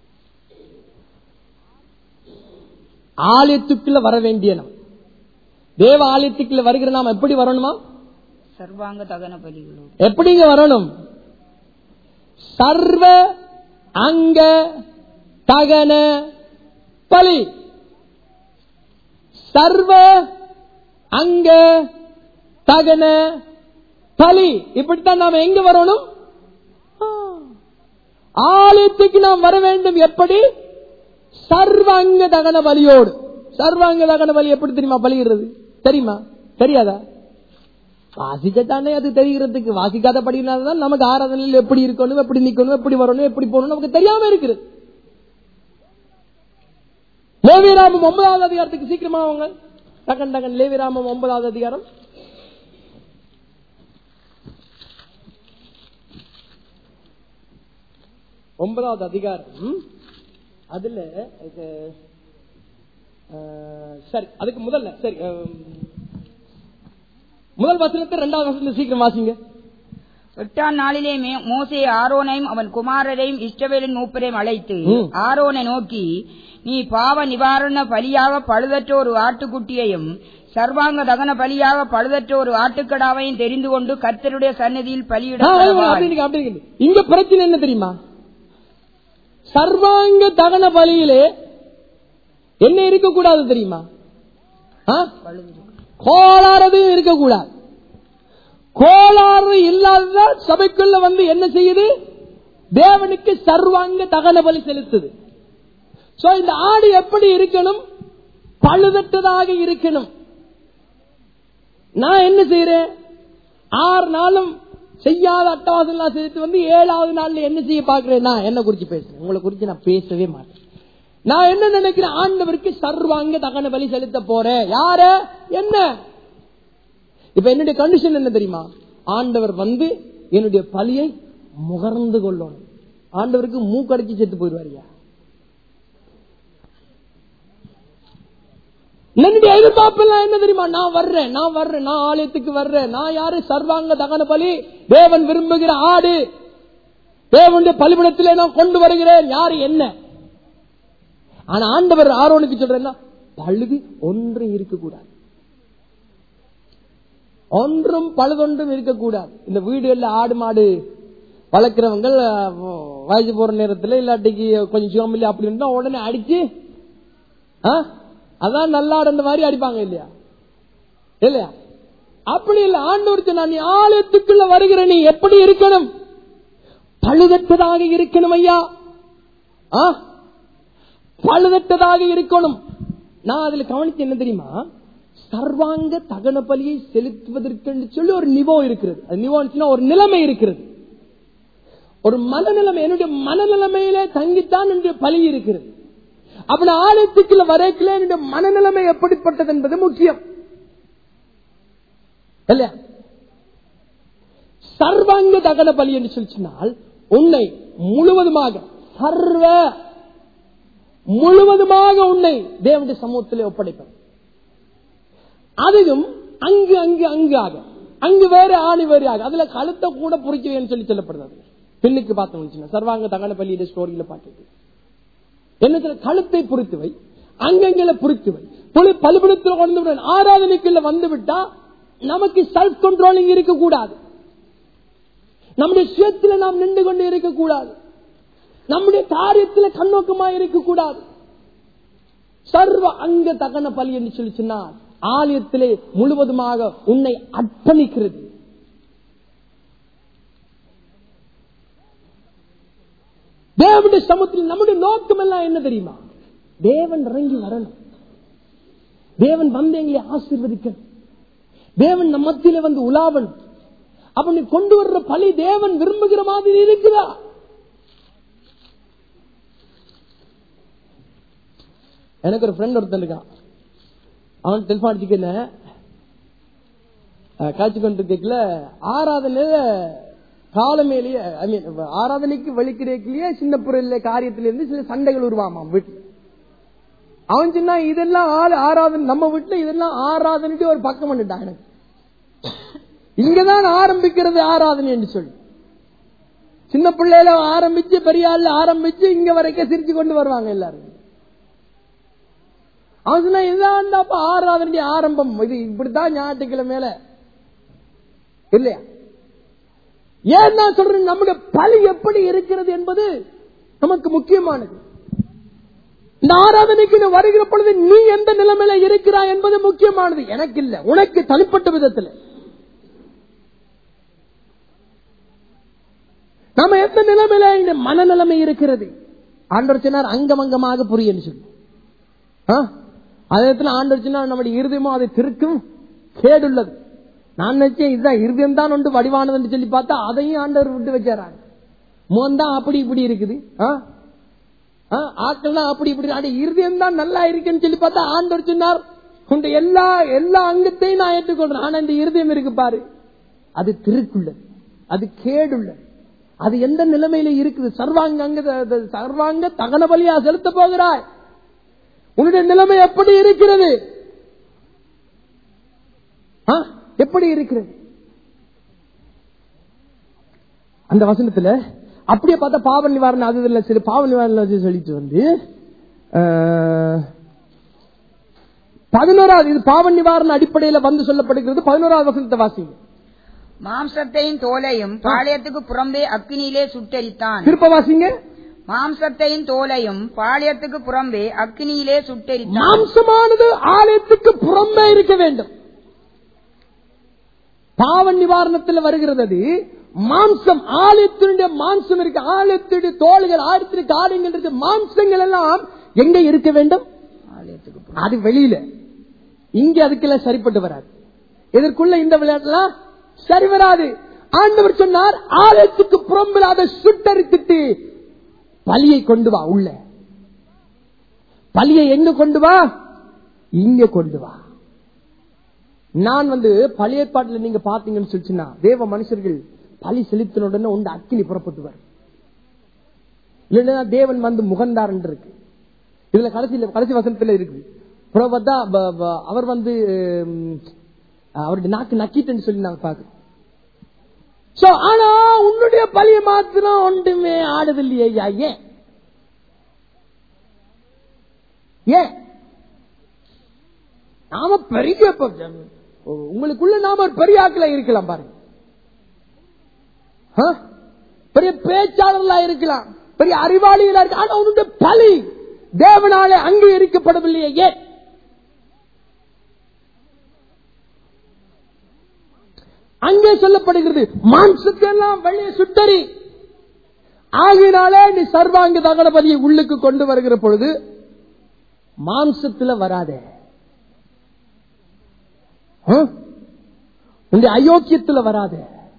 ஆலயத்துக்குள்ள வர வேண்டிய நாம் தேவ ஆலயத்துக்குள்ள வருகிற நாம் எப்படி வரணுமா சர்வாங்க தகன பலிகளோடு எப்படிங்க வரணும் சர்வ அங்க தகன பலி சர்வ அங்க தகன பலி இப்படித்தான் நாம எங்க வரணும் ஆ. ஆலயத்துக்கு நாம் வர வேண்டும் எப்படி சர்வாங்க தகன பலியோடு சர்வாங்க தகன பலி எப்படி தெரியுமா பலியிடுறது தெரியுமா தெரியாதா வாசிக்கத்தானே அது தெரிகிறதுக்கு வாசிக்காத படினால்தான் நமக்கு ஆராதனையில் எப்படி இருக்கணும் எப்படி நிக்கணும் எப்படி வரணும் எப்படி போகணும் நமக்கு தெரியாம இருக்கிறது லேவிராமம் ஒன்பதாவது அதிகாரத்துக்கு சீக்கிரமா அவங்க டகன் டகன் லேவிராமம் ஒன்பதாவது அதிகாரம் ஒன்பதாவது அதிகாரம் அதுல இது, அஹ், சரி அதுக்கு முதல்ல சரி அஹ், முதல் வசனத்தை ரெண்டாவது வசனத்தை சீக்கிரம் வாசிங்க எட்டாம் நாளிலே மே- மோசே ஆரோனையும் அவன் குமாரரையும் இஷ்டவேலின் மூப்பரையும் அழைத்து ம். ஆரோனை நோக்கி நீ பாவ நிவாரண பலியாக பழுதற்ற ஒரு ஆட்டுக்குட்டியையும் சர்வாங்க தகன பலியாக பழுதற்ற ஒரு ஆட்டுக்கடாவையும் தெரிந்து கொண்டு கர்த்தருடைய சன்னதியில் பலியிட ஆ, கடவாய். அப்படிங்க, அப்படிங்க. இங்க பிரச்சனை என்ன தெரியுமா சர்வாங்க தகன பலியிலே என்ன இருக்கக்கூடாது தெரியுமா ஆ? கோளாறு இருக்கக்கூடாது கோளாறு இல்லாததான் சபைக்குள்ள வந்து என்ன செய்யுது தேவனுக்கு சர்வாங்க தகன பலி செலுத்துது சோ இந்த ஆடு எப்படி இருக்கணும் பழுதற்றதாக இருக்கணும் நான் என்ன செய்யறேன் ஆறு நாளும் செய்யாத அட்டவாசம் சேர்த்து வந்து ஏழாவது நாள்ல என்ன செய்ய பாக்குறேன் நான் என்ன குறிச்சு பேசுறேன் உங்களை குறிச்சு நான் பேசவே மாட்டேன் நான் என்ன நினைக்கிறேன் ஆண்டவருக்கு சர்வாங்க தகன பலி செலுத்த போறேன் யார என்ன இப்ப என்னுடைய கண்டிஷன் என்ன தெரியுமா ஆண்டவர் வந்து என்னுடைய பலியை முகர்ந்து கொள்ளணும் ஆண்டவருக்கு மூக்கடைச்சு செத்து போயிடுவாரியா என்னுடைய எதிர்பார்ப்பு எல்லாம் என்ன தெரியுமா நான் வர்றேன் நான் வர்றேன் நான் ஆலயத்துக்கு வர்றேன் நான் யாரு சர்வாங்க தகன பலி தேவன் விரும்புகிற ஆடு தேவனுடைய பலிபிடத்திலே நான் கொண்டு வருகிறேன் யாரு என்ன ஆனா ஆண்டவர் ஆரோனுக்கு சொல்றேன்னா பழுது ஒன்றும் இருக்கக்கூடாது ஒன்றும் பழுதொன்றும் இருக்கக்கூடாது இந்த வீடுகள்ல ஆடு மாடு வளர்க்கிறவங்க வயசு போற நேரத்துல இல்லாட்டிக்கு கொஞ்சம் சிவமில்லை அப்படி இருந்தா உடனே அடிச்சு ஆ? அதான் நல்லாடு மாதிரி அடிப்பாங்க இல்லையா இல்லையா அப்படி இல்ல ஆண்டவர் சொன்னா நீ ஆலயத்துக்குள்ள வருகிற நீ எப்படி இருக்கணும் பழுதற்றதாக இருக்கணும் ஐயா ஆ? பழுதற்றதாக இருக்கணும் நான் அதுல கவனிச்சு என்ன தெரியுமா சர்வாங்க தகன பலியை செலுத்துவதற்கு சொல்லி ஒரு நிவோ இருக்கிறது அது நிவோன்னு ஒரு நிலைமை இருக்கிறது ஒரு மனநிலைமை என்னுடைய மனநிலைமையிலே தங்கித்தான் என்னுடைய பலி இருக்கிறது அப்படி ஆலயத்துக்குள்ள வரைக்கல என்னுடைய மனநிலைமை எப்படிப்பட்டது என்பது முக்கியம் இல்லையா சர்வாங்க தகன பலி என்று சொல்லி சொன்னால் உன்னை முழுவதுமாக சர்வ முழுவதுமாக உன்னை தேவனுடைய சமூகத்திலே ஒப்படைப்பேன் அதுவும் அங்கு அங்கு அங்கு ஆக அங்கு வேறு ஆணி வேறு ஆக அதுல கழுத்தை கூட புரிக்கிறேன்னு சொல்லி சொல்லப்படுது பின்னுக்கு பார்த்தோம் சர்வாங்க தகன பள்ளியிட ஸ்டோரியில பார்த்து என்ன கழுத்தை புரித்து வை அங்கங்களை புரித்து வை புலி பலிபிடத்தில் கொண்டு விட ஆராதனைக்குள்ள வந்து விட்டா நமக்கு செல்ஃப் கண்ட்ரோலிங் இருக்கக்கூடாது நம்முடைய சுயத்தில் நாம் நின்று கொண்டு இருக்கக்கூடாது நம்முடைய காரியத்தில் கண்ணோக்கமா இருக்கக்கூடாது சர்வ அங்க தகன பலி என்று சொல்லி சொன்னால் ஆலயத்திலே முழுவதுமாக உன்னை அர்ப்பணிக்கிறது தேவனுடைய சமூகத்தில் நம்முடைய நோக்கம் எல்லாம் என்ன தெரியுமா தேவன் இறங்கி வரணும் தேவன் வந்து எங்களை ஆசீர்வதிக்கணும் தேவன் நம்ம மத்தியில வந்து உலாவணும் அப்ப நீ கொண்டு வர்ற பழி தேவன் விரும்புகிற மாதிரி இருக்குதா எனக்கு ஒரு ஃப்ரெண்ட் ஒருத்தன் இருக்கான் அவன் டெலிஃபோன் அடிச்சுக்கல காய்ச்சி கொண்டு கேட்கல ஆராதனையில காலமேலேயே ஐ மீன் ஆராதனைக்கு வலிக்கிறதுலயே சின்ன பொருள் காரியத்தில இருந்து சில சண்டைகள் உருவாமாம் வீட்டுல அவன் சொன்னா இதெல்லாம் ஆள் ஆராதனை நம்ம வீட்டுல இதெல்லாம் ஆராதனைக்கு ஒரு பக்கம் பண்ணிட்டான் எனக்கு இங்கதான் ஆரம்பிக்கிறது ஆராதனை என்று சொல்லி சின்ன பிள்ளையில ஆரம்பிச்சு பெரிய ஆள் ஆரம்பிச்சு இங்க வரைக்கும் சிரிச்சு கொண்டு வருவாங்க எல்லாரும் அவன் சொன்னா இதான்டாப்ப ஆராதனை ஆரம்பம் இது இப்படித்தான் ஞாயிற்றுக்கிழமையில இல்லையா ஏன் நான் சொல்றேன் நம்முடைய பழி எப்படி இருக்கிறது என்பது நமக்கு முக்கியமானது இந்த ஆராதனைக்கு நீ வருகிற பொழுது நீ எந்த நிலைமையில இருக்கிறாய் என்பது முக்கியமானது எனக்கு இல்ல உனக்கு தனிப்பட்ட விதத்தில் நம்ம எந்த நிலைமையில இந்த மனநிலைமை இருக்கிறது ஆண்டவர் சொன்னார் அங்கமங்கமாக புரியும் சொல்லி அதே ஆண்டவர் சொன்னார் நம்முடைய இருதயமும் அதை திருக்கும் கேடுள்ளது நான் நினைச்சேன் இதுதான் இருதயம் தான் ஒன்று வடிவானதுன்னு சொல்லி பார்த்தா அதையும் ஆண்டவர் விட்டு வச்சாராங்க முகம் தான் அப்படி இப்படி இருக்குது ஆக்கள்லாம் அப்படி இப்படி இருதயம் தான் நல்லா இருக்குன்னு சொல்லி பார்த்தா ஆண்டவர் சொன்னார் உங்க எல்லா எல்லா அங்கத்தையும் நான் ஏற்றுக்கொள்றேன் ஆனா இந்த இருதயம் இருக்கு பாரு அது திருக்குள்ளது அது கேடுள்ளது அது எந்த நிலைமையில இருக்குது சர்வாங்க அங்க சர்வாங்க தகன பலியா செலுத்த போகிறாய் உன்னுடைய நிலைமை எப்படி இருக்கிறது எப்படி இருக்கிறது அந்த வசனத்துல அப்படியே பார்த்தா பாவ நிவாரணம் அது இல்ல சரி பாவ நிவாரணம் சொல்லிட்டு வந்து பதினோராவது இது பாவ நிவாரண அடிப்படையில வந்து சொல்லப்படுகிறது பதினோராவது வசனத்தை வாசிங்க மாம்சத்தையும் தோலையும் பாளையத்துக்கு புறம்பே அக்கினியிலே சுட்டெரித்தான் திருப்ப வாசிங்க மாம்சத்தையும் தோலையும் பாளையத்துக்கு புறம்பே அக்கினியிலே சுட்டெரித்தான் மாம்சமானது ஆலயத்துக்கு புறம்பே இருக்க வேண்டும் பாவ நிவாரணத்தில் வருகிறது அது மாம்சம் ஆலயத்தினுடைய மாம்சம் இருக்கு ஆலயத்துடைய தோள்கள் ஆயிரத்திற்கு காரியங்கள் இருக்கு மாம்சங்கள் எல்லாம் எங்க இருக்க வேண்டும் ஆலயத்துக்கு அது வெளியில இங்க அதுக்கெல்லாம் சரிப்பட்டு வராது இதற்குள்ள இந்த விளையாட்டுலாம் சரி வராது ஆண்டவர் சொன்னார் ஆலயத்துக்கு புறம்பில் அதை சுட்டரித்துட்டு பலியை கொண்டு வா உள்ள பலியை எங்க கொண்டு வா இங்க கொண்டு வா நான் வந்து பழைய பாட்டுல நீங்க பாத்தீங்கன்னு சொல்லிச்சுன்னா தேவ மனுஷர்கள் பலி செலுத்தின உடனே உண்டு அக்கினி புறப்பட்டுவார் இல்லைன்னா தேவன் வந்து முகந்தார் என்று இருக்கு இதுல கடைசியில கடைசி வசனத்துல இருக்கு புறவத்தா அவர் வந்து அவருடைய நாக்கு நக்கிட்டுன்னு சொல்லி நாங்க பாக்குறோம் சோ ஆனா உன்னுடைய பழிய மாத்திரம் ஒன்றுமே ஆடுது இல்லையா ஏன் ஏன் நாம பெரிய உங்களுக்குள்ள நாம ஒரு பெரிய ஆக்கள இருக்கலாம் பாருங்க பெரிய பேச்சாளர்களா இருக்கலாம் பெரிய அறிவாளிகளா இருக்க ஆனா உன்னுடைய பலி தேவனாலே அங்கீகரிக்கப்படவில்லையே ஏன் அங்கே சொல்லப்படுகிறது மாம்சத்தெல்லாம் வெளியே சுட்டறி ஆகினாலே நீ சர்வாங்க தகனபதியை உள்ளுக்கு கொண்டு வருகிற பொழுது மாம்சத்துல வராதே உன்னுடைய அயோக்கியத்துல வராத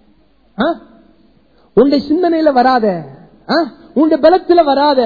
உன்னுடைய சிந்தனையில வராத உன்னுடைய பலத்துல வராத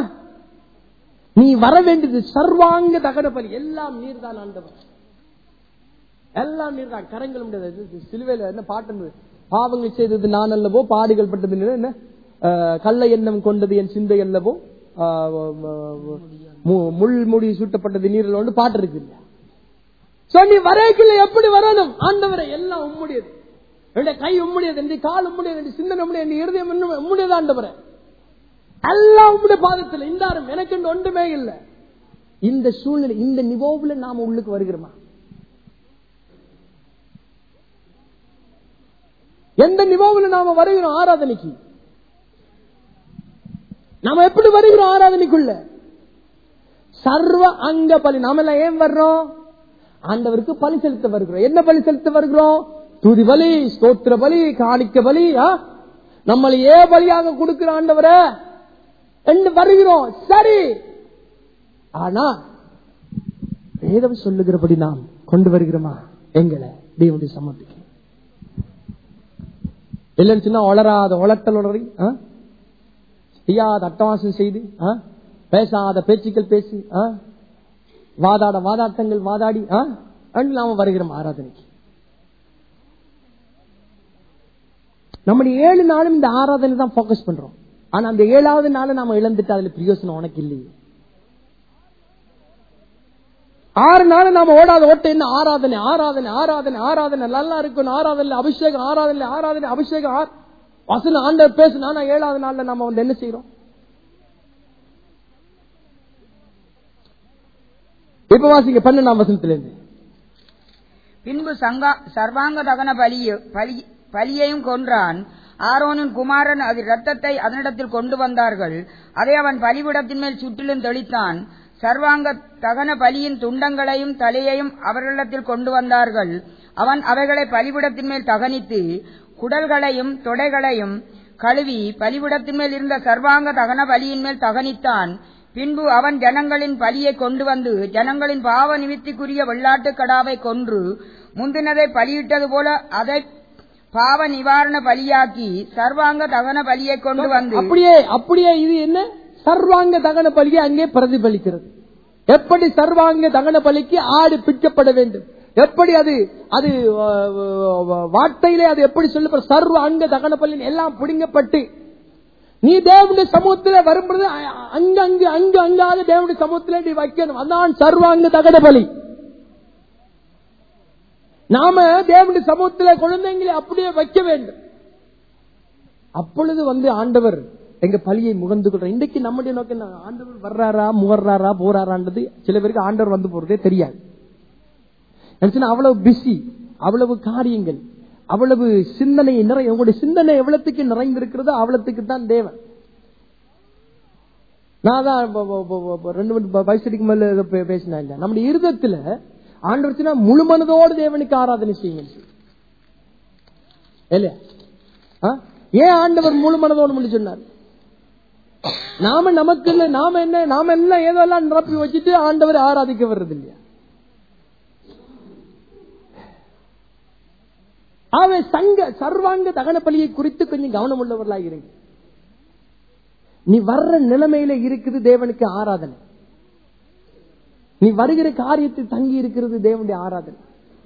நீ வர வேண்டியது சர்வாங்க தகன பலி எல்லாம் நீர் தான் ஆண்டவர் எல்லாம் நீர் தான் கரங்கள் முடியாது சிலுவையில என்ன பாட்டு பாவங்கள் செய்தது நான் அல்லவோ பாடுகள் பட்டது என்ன கள்ள எண்ணம் கொண்டது என் சிந்தை அல்லவோ ஆ, மு- முள் முடி சூட்டப்பட்டது நீரில் ஒன்று பாட்டு இருக்கு இல்லையா So, நீ வரைக்குள்ள எப்படி வரணும் ஆண்டவரை எல்லாம் உம்முடையது என்னுடைய கை உம்முடையது என்னுடைய கால் உம்முடையது என்னுடைய சிந்தனை உம்முடையது என்னுடைய இருதயம் இன்னும் உம்முடையது ஆண்டவரை எல்லாம் உம்முடைய பாதத்தில் இந்தாரும் எனக்கு இன்று ஒன்றுமே இல்லை இந்த சூழ்நிலை இந்த நிவோவுல நாம உள்ளுக்கு வருகிறோமா எந்த நிவோவுல நாம வருகிறோம் ஆராதனைக்கு நாம எப்படி வருகிறோம் ஆராதனைக்குள்ள சர்வ அங்க பலி நாம எல்லாம் ஏன் வர்றோம் ஆண்டவருக்கு பலி செலுத்த வருகிறோம் என்ன பலி செலுத்த வருகிறோம் துதி பலி ஸ்தோத்திர பலி காணிக்க பலி ஆ? நம்மளை ஏ பலியாக கொடுக்கிற ஆண்டவர என்று வருகிறோம் சரி ஆனா வேதம் சொல்லுகிறபடி நாம் கொண்டு வருகிறோமா எங்களை தேவனுடைய சமத்துக்கு இல்லைன்னு சொன்னா வளராத வளர்த்தல் வளரி ஆ? செய்யாத அட்டவாசம் செய்து ஆ? பேசாத பேச்சுக்கள் பேசி ஆ? வாதாட வாதாட்டங்கள் வாதாடி ஆ? அன்று நாம வருகிறோம் ஆராதனைக்கு நம்முடைய ஏழு நாளும் இந்த ஆராதனை தான் போக்கஸ் பண்றோம் ஆனா அந்த ஏழாவது நாளை நாம இழந்துட்டு அதுல பிரயோசனம் உனக்கு இல்லையே ஆறு நாள் நாம ஓடாத ஓட்ட என்ன ஆராதனை ஆராதனை ஆராதனை ஆராதனை நல்லா இருக்கும் ஆராதனை அபிஷேகம் ஆராதனை ஆராதனை அபிஷேகம் ஆ- வசனம் ஆண்டவர் பேசுனா நான் ஏழாவது நாள்ல நாம வந்து என்ன செய்யறோம் இப்ப வாசிங்க பன்னெண்டாம் வசனத்துல இருந்து பின்பு சங்கா சர்வாங்க தகன பலிய- பலி- பலியையும் கொன்றான் ஆரோனின் குமாரன் அது இரத்தத்தை அதனிடத்தில் கொண்டு வந்தார்கள் அதை அவன் பலிபிடத்தின் மேல் சுற்றிலும் தெளித்தான் சர்வாங்க தகன பலியின் துண்டங்களையும் தலையையும் அவர்களிடத்தில் கொண்டு வந்தார்கள் அவன் அவைகளை பலிபிடத்தின் மேல் தகனித்து குடல்களையும் தொடைகளையும் கழுவி பலிபிடத்தின் மேல் இருந்த சர்வாங்க தகன பலியின் மேல் தகனித்தான் பின்பு அவன் ஜனங்களின் பலியை கொண்டு வந்து ஜனங்களின் பாவ நிமித்திக்குரிய வெள்ளாட்டுக் கடாவை கொன்று முந்தினதை பலியிட்டது போல அதை பாவ நிவாரண பலியாக்கி சர்வாங்க தகன பலியை கொண்டு வந்து அப்படியே அப்படியே இது என்ன சர்வாங்க தகன பலியை அங்கே பிரதிபலிக்கிறது எப்படி சர்வாங்க தகன பலிக்கு ஆடு பிடிக்கப்பட வேண்டும் எப்படி அது அது அஹ், அஹ், வார்த்தையிலே அது எப்படி சொல்லப்பட சர்வ அங்க தகன பலி எல்லாம் பிடுங்கப்பட்டு நீ தேவனுடைய சமூகத்திலே வரும்பொழுது அ- அங்க அங்கு அங்கு அங்காத தேவனுடைய சமூகத்திலே நீ வைக்கணும் அதான் சர்வாங்க தகன பலி நாம தேவனுடைய சமூகத்திலே குழந்தைங்களை அப்படியே வைக்க வேண்டும் அப்பொழுது வந்து ஆண்டவர் எங்க பலியை முகந்து கொள்ற இன்றைக்கு நம்முடைய நோக்கம் என்ன? ஆண்டவர் வர்றாரா முகர்றாரா போறாரான்றது சில பேருக்கு ஆண்டவர் வந்து போறதே தெரியாது நினைச்சுன்னா அவ்வளவு பிஸி அவ்வளவு காரியங்கள் அவ்வளவு சிந்தனை நிறைய உங்களுடைய சிந்தனை எவ்வளவுக்கு நிறைந்திருக்கிறதோ அவ்வளவுக்கு தான் தேவன் நான் தான் இப்ப- இப்ப- இப்ப- இப்ப ரெண்டு மூணு வயசுக்கு மேல இதை பே- பேசினேன் இல்ல நம்முடைய இருதயத்துல ஆண்டவர் சொன்னா முழு மனதோடு தேவனுக்கு ஆராதனை செய்யுங்க இல்லையா ஆ? ஏன் ஆண்டவர் முழு மனதோடு முடிச்சு சொன்னார் நாம நமக்கு இல்ல நாம என்ன நாம எல்லாம் ஏதோ எல்லாம் நிரப்பி வச்சுட்டு ஆண்டவர் ஆராதிக்க வர்றது இல்லையா அவன் சங்க சர்வாங்க தகன பலியை குறித்து கொஞ்சம் கவனம் உள்ளவர்களாக இருங்க நீ வர்ற நிலைமையில இருக்குது தேவனுக்கு ஆராதனை நீ வருகிற காரியத்தில் தங்கி இருக்கிறது தேவனுடைய ஆராதனை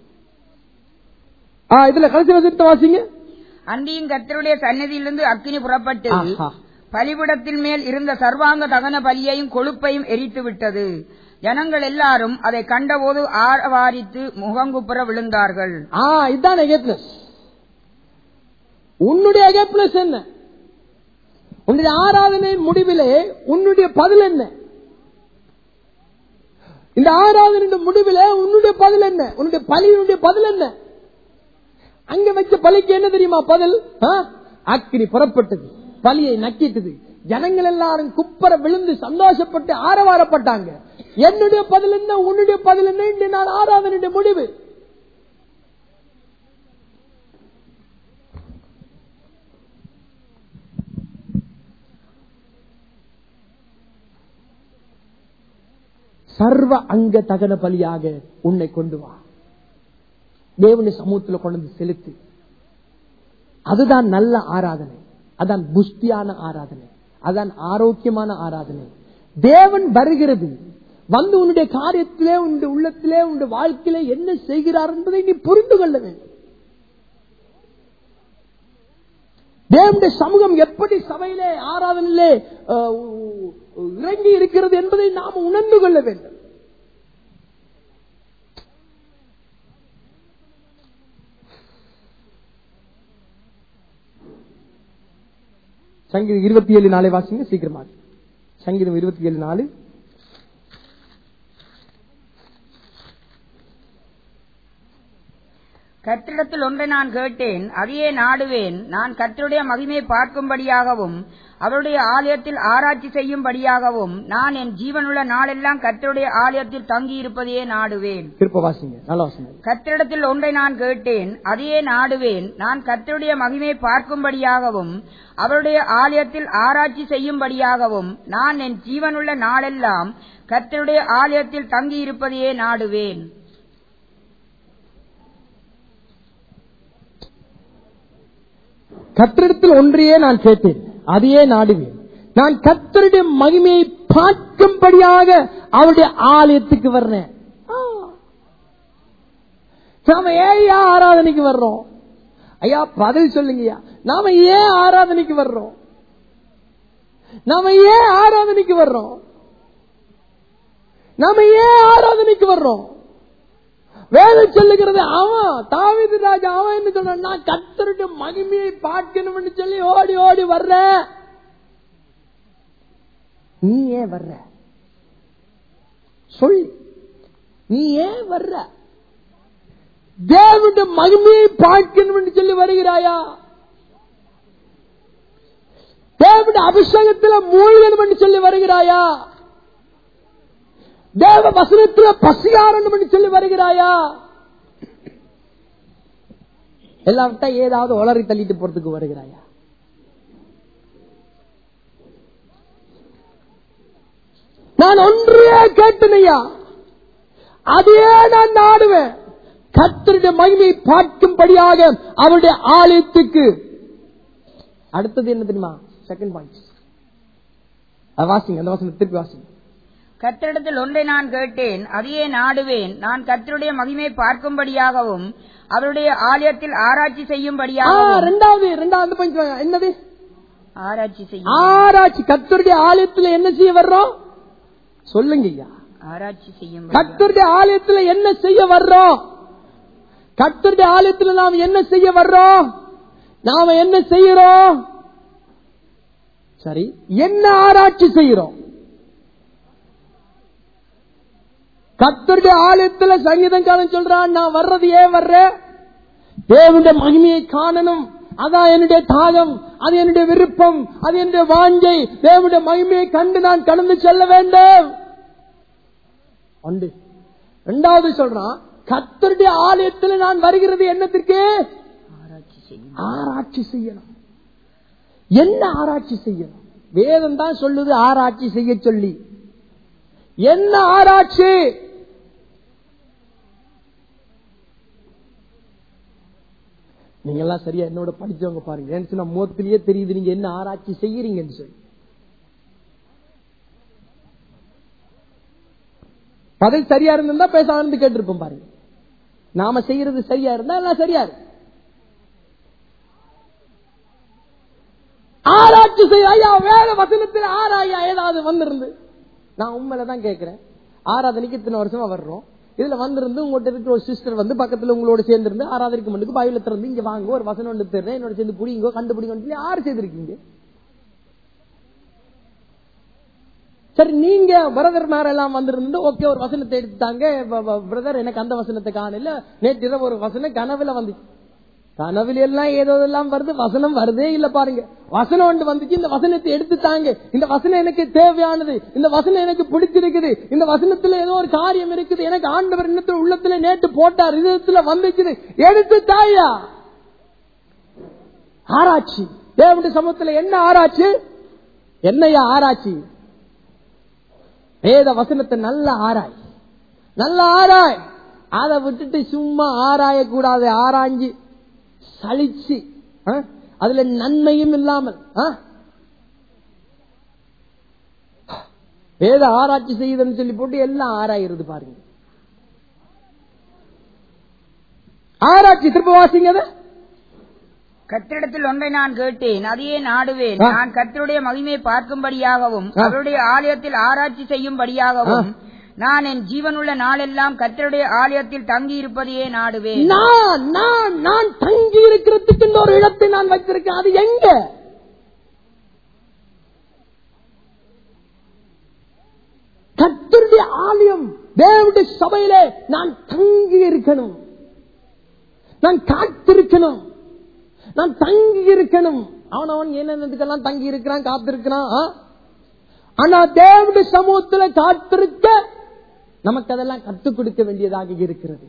ஆ, இதுல கடைசி வசனத்தை வாசிங்க அன்றியும் கர்த்தருடைய சன்னதியிலிருந்து அக்கினி புறப்பட்டு ஆஹா. பலிபிடத்தின் மேல் இருந்த சர்வாங்க தகன பலியையும் கொழுப்பையும் எரித்து விட்டது ஜனங்கள் எல்லாரும் அதை கண்டபோது ஆரவாரித்து முகங்குப்புற விழுந்தார்கள் ஆ இதுதான் எகேப்னஸ் உன்னுடைய எகேப்னஸ் என்ன உன்னுடைய ஆராதனை முடிவிலே உன்னுடைய பதில் என்ன இந்த ஆராதனை முடிவிலே உன்னுடைய பதில் என்ன உன்னுடைய பலியினுடைய பதில் என்ன அங்க வச்ச பலிக்கு என்ன தெரியுமா பதில் ஆ? அக்கினி புறப்பட்டது பலியை நக்கிட்டது ஜனங்கள் எல்லாரும் குப்பர விழுந்து சந்தோஷப்பட்டு ஆரவாரப்பட்டாங்க என்னுடைய பதில் என்ன உன்னுடைய பதில் என்ன இன்று நான் ஆராதனுடைய முடிவு சர்வ அங்க தகன பலியாக உன்னை கொண்டு வா தேவனுடைய சமூகத்துல கொண்டு வந்து செலுத்து அதுதான் நல்ல ஆராதனை அதான் புஷ்டியான ஆராதனை அதான் ஆரோக்கியமான ஆராதனை தேவன் வருகிறது வந்து உன்னுடைய காரியத்திலே உன்னுடைய உள்ளத்திலே உன்னுடைய வாழ்க்கையிலே என்ன செய்கிறார் என்பதை நீ புரிந்து கொள்ள வேண்டும் தேவனுடைய சமூகம் எப்படி சபையிலே ஆராதனையிலே அஹ், இறங்கி இருக்கிறது என்பதை நாம் உணர்ந்து கொள்ள வேண்டும் சங்கீதம் இருபத்தி ஏழு நாளை வாசிங்க சீக்கிரமாக சங்கீதம் இருபத்தி ஏழு நாலு கர்த்தரிடத்தில் ஒன்றை நான் கேட்டேன் அதையே நாடுவேன் நான் கர்த்தருடைய மகிமையை பார்க்கும்படியாகவும் அவருடைய ஆலயத்தில் ஆராய்ச்சி செய்யும்படியாகவும் நான் என் ஜீவனுள்ள நாளெல்லாம் கர்த்தருடைய ஆலயத்தில் தங்கியிருப்பதையே நாடுவேன் திருப்ப வாசிங்க நல்லா வாசிங்க கர்த்தரிடத்தில் ஒன்றை நான் கேட்டேன் அதையே நாடுவேன் நான் கர்த்தருடைய மகிமையை பார்க்கும்படியாகவும் அவருடைய ஆலயத்தில் ஆராய்ச்சி செய்யும்படியாகவும் நான் என் ஜீவனுள்ள நாளெல்லாம் கர்த்தருடைய ஆலயத்தில் தங்கியிருப்பதையே நாடுவேன் கத்திரிடத்தில் ஒன்றையே நான் கேட்டேன் அதையே நாடுவேன் நான் கத்தருடைய மகிமையை பார்க்கும்படியாக அவருடைய ஆலயத்துக்கு வர்றேன் ஆ. நாம ஏன் ஏன் ஆராதனைக்கு வர்றோம் ஐயா பதில் சொல்லுங்கய்யா நாம ஏன் ஆராதனைக்கு வர்றோம் நாம ஏன் ஆராதனைக்கு வர்றோம் நாம ஏன் ஆராதனைக்கு வர்றோம் வேதம் சொல்லுகிறது அவன் தாவீது ராஜா அவன் என்ன சொல்றான் நான் கத்தருடைய மகிமையை பார்க்கணும்னு சொல்லி ஓடி ஓடி வர்ற நீ ஏன் வர்ற சொல்லு நீ ஏன் வர்ற தேவனுடைய மகிமையை பார்க்கணும்னு சொல்லி வருகிறாயா தேவனுடைய அபிஷேகத்துல மூழ்கணும் சொல்லி வருகிறாயா தேவ வசனத்துல பசியாரணும் சொல்லி வருகிறாயா எல்லார்ட்ட ஏதாவது உளறி தள்ளிட்டு போறதுக்கு வருகிறாயா நான் ஒன்றையே கேட்டனையா அதையே நான் நாடுவேன் கத்தருடைய மகிமையை பார்க்கும்படியாக அவருடைய ஆலயத்துக்கு அடுத்தது என்ன தெரியுமா செகண்ட் பாயிண்ட் வாசிங்க அந்த வசனம் திருப்பி வாசிங்க கர்த்தரிடத்தில் ஒன்றை நான் கேட்டேன் அதையே நாடுவேன் நான் கர்த்தருடைய மகிமையை பார்க்கும்படியாகவும் அவருடைய ஆலயத்தில் ஆராய்ச்சி ஆ, செய்யும்படியாகவும் ரெண்டாவது ரெண்டாவது பாயிண்ட் என்னது ஆராய்ச்சி செய்யும் ஆராய்ச்சி கத்தருடைய ஆலயத்துல என்ன செய்ய வர்றோம் சொல்லுங்க ஐயா ஆராய்ச்சி செய்யும் கத்தருடைய ஆலயத்துல என்ன செய்ய வர்றோம் கத்தருடைய ஆலயத்துல நாம் என்ன செய்ய வர்றோம் நாம என்ன செய்யறோம் சரி என்ன ஆராய்ச்சி செய்யறோம் கத்தருடைய ஆலயத்துல சங்கீதங்காரன் சொல்றான் நான் வர்றது ஏன் வர்றேன் தேவனுடைய மகிமையை காணணும் அதான் என்னுடைய தாகம் அது என்னுடைய விருப்பம் அது என்னுடைய வாஞ்சை தேவனுடைய மகிமையை கண்டு நான் கடந்து செல்ல வேண்டும் ஒன்று இரண்டாவது சொல்றான் கத்தருடைய ஆலயத்தில் நான் வருகிறது என்னத்திற்கு ஆராய்ச்சி செய்யும் ஆராய்ச்சி செய்யணும் என்ன ஆராய்ச்சி செய்யணும் வேதம் தான் சொல்லுது ஆராய்ச்சி செய்ய சொல்லி என்ன ஆராய்ச்சி நீங்க எல்லாம் சரியா என்னோட படிச்சவங்க பாருங்க ஏன்னு சொன்னா முகத்திலேயே தெரியுது நீங்க என்ன ஆராய்ச்சி செய்யறீங்கன்னு சொல்லி பதில் சரியா இருந்தா பேச ஆனந்து கேட்டிருப்போம் பாருங்க நாம செய்யறது சரியா இருந்தா எல்லாம் சரியா இருக்கு ஆராய்ச்சி செய்ய ஐயா வேற வசனத்தில் ஆராயா ஏதாவது வந்திருந்து நான் உண்மையில தான் கேட்கிறேன் ஆராதனைக்கு இத்தனை வருஷமா வர்றோம் இதுல வந்திருந்து உங்கள்கிட்ட இருக்கிற ஒரு சிஸ்டர் வந்து பக்கத்துல உங்களோட சேர்ந்து இருந்து ஆராதனைக்கு முன்னுக்கு பயில திறந்து இங்க வாங்க ஒரு வசனம் ஒன்று தர்றேன் என்னோட சேர்ந்து புடிங்கோ கண்டுபிடிங்கன்னு சொல்லி யாரு செய்திருக்கீங்க சரி நீங்க பிரதர் மேல எல்லாம் வந்திருந்து ஓகே ஒரு வசனத்தை எடுத்தாங்க பிரதர் எனக்கு அந்த வசனத்தை காணல நேற்று இரவு ஒரு வசனம் கனவுல வந்துச்சு கனவுல எல்லாம் ஏதோ எல்லாம் வருது வசனம் வருதே இல்ல பாருங்க வசனம் ஒன்று வந்துச்சு இந்த வசனத்தை எடுத்துட்டாங்க இந்த வசனம் எனக்கு தேவையானது இந்த வசனம் எனக்கு பிடிச்சிருக்குது இந்த வசனத்துல ஏதோ ஒரு காரியம் இருக்குது எனக்கு ஆண்டவர் இன்னத்துல உள்ளத்துல நேற்று போட்டார் இதயத்துல வந்துச்சு எடுத்து தாயா ஆராய்ச்சி தேவனுடைய சமூகத்துல என்ன ஆராய்ச்சி என்னையா ஆராய்ச்சி வேத வசனத்தை நல்ல ஆராய் நல்ல ஆராய் அதை விட்டுட்டு சும்மா ஆராயக்கூடாது ஆராய்ஞ்சு சலிச்சு ஆ? அதுல நன்மையும் இல்லாமல் ஆ? வேத ஆராய்ச்சி செய்யுதுன்னு சொல்லி போட்டு எல்லாம் ஆராயிருது பாருங்க ஆராய்ச்சி திரும்ப வாசிங்க அதை. கத்திரிடத்தில் ஒன்றை நான் கேட்டேன் அதையே நாடுவேன் ஆ. நான் கர்த்தருடைய மகிமையை பார்க்கும்படியாகவும் ஆ. அவருடைய ஆலயத்தில் ஆராய்ச்சி செய்யும்படியாகவும் நான் என் ஜீவனுள்ள நாளெல்லாம் கர்த்தருடைய ஆலயத்தில் தங்கி இருப்பதையே நாடுவேன் நான் நான் நான் தங்கி இருக்கிறதுக்கு இந்த ஒரு இடத்தை நான் வைத்திருக்கேன் அது எங்க கர்த்தருடைய ஆலயம் தேவனுடைய சபையிலே நான் தங்கி இருக்கணும் நான் காத்திருக்கணும் நான் தங்கி இருக்கணும் அவன் அவன் என்னென்னதுக்கெல்லாம் தங்கி இருக்கிறான் காத்திருக்கிறான் ஆ? ஆனா தேவனுடைய சமூகத்துல காத்திருக்க நமக்கு அதெல்லாம் கற்றுக் கொடுக்க வேண்டியதாக இருக்கிறது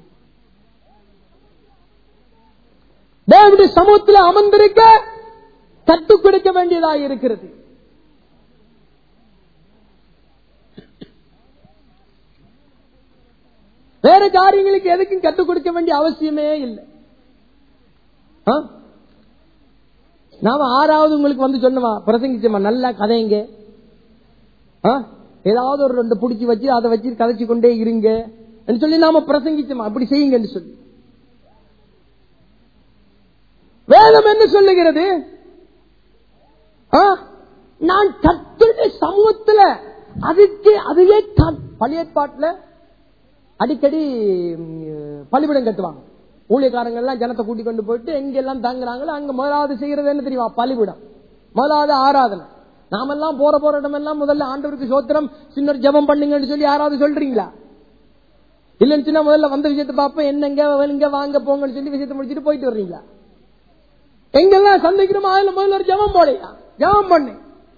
தேவனுடைய சமூகத்தில் அமர்ந்திருக்க கற்றுக் கொடுக்க வேண்டியதாக இருக்கிறது வேற காரியங்களுக்கு எதுக்கும் கற்றுக் கொடுக்க வேண்டிய அவசியமே இல்லை ஆ? நாம ஆறாவது உங்களுக்கு வந்து சொன்னமா பிரசங்கிச்சோமா நல்லா கதைங்க ஆ? ஏதாவது ஒரு ரெண்டு புடிச்சு வச்சு அதை வச்சு கதைச்சு கொண்டே இருங்க என்று சொல்லி நாம பிரசங்கிச்சோமா அப்படி செய்யுங்கன்னு சொல்லி வேதம் என்ன சொல்லுகிறது ஆ? நான் கத்துடைய சமூகத்துல அதுக்கு அதுவே கா- பழைய ஏற்பாட்டுல அடிக்கடி ம், பலிபிடம் கட்டுவாங்க ஊழியக்காரங்க எல்லாம் ஜனத்தை கூட்டி கொண்டு போயிட்டு எங்கெல்லாம் தங்குறாங்களோ அங்க முதலாவது செய்யறது என்ன தெரியுமா பலிபிடம் முதலாவது ஆராதனை நாமெல்லாம் போற போற இடமெல்லாம் முதல்ல ஆண்டவருக்கு சோத்திரம் சின்ன ஒரு ஜெபம் பண்ணுங்கன்னு சொல்லி யாராவது சொல்றீங்களா இல்லைன்னு சொன்னா முதல்ல வந்த விஷயத்தை பார்ப்போம் என்னங்க இங்க வாங்க போங்கன்னு சொல்லி விஷயத்தை முடிச்சிட்டு போயிட்டு வர்றீங்களா எங்கெல்லாம் சந்திக்கிறோமோ அதுல முதல்ல ஒரு ஜெபம் போடையா ஜெபம் பண்ணு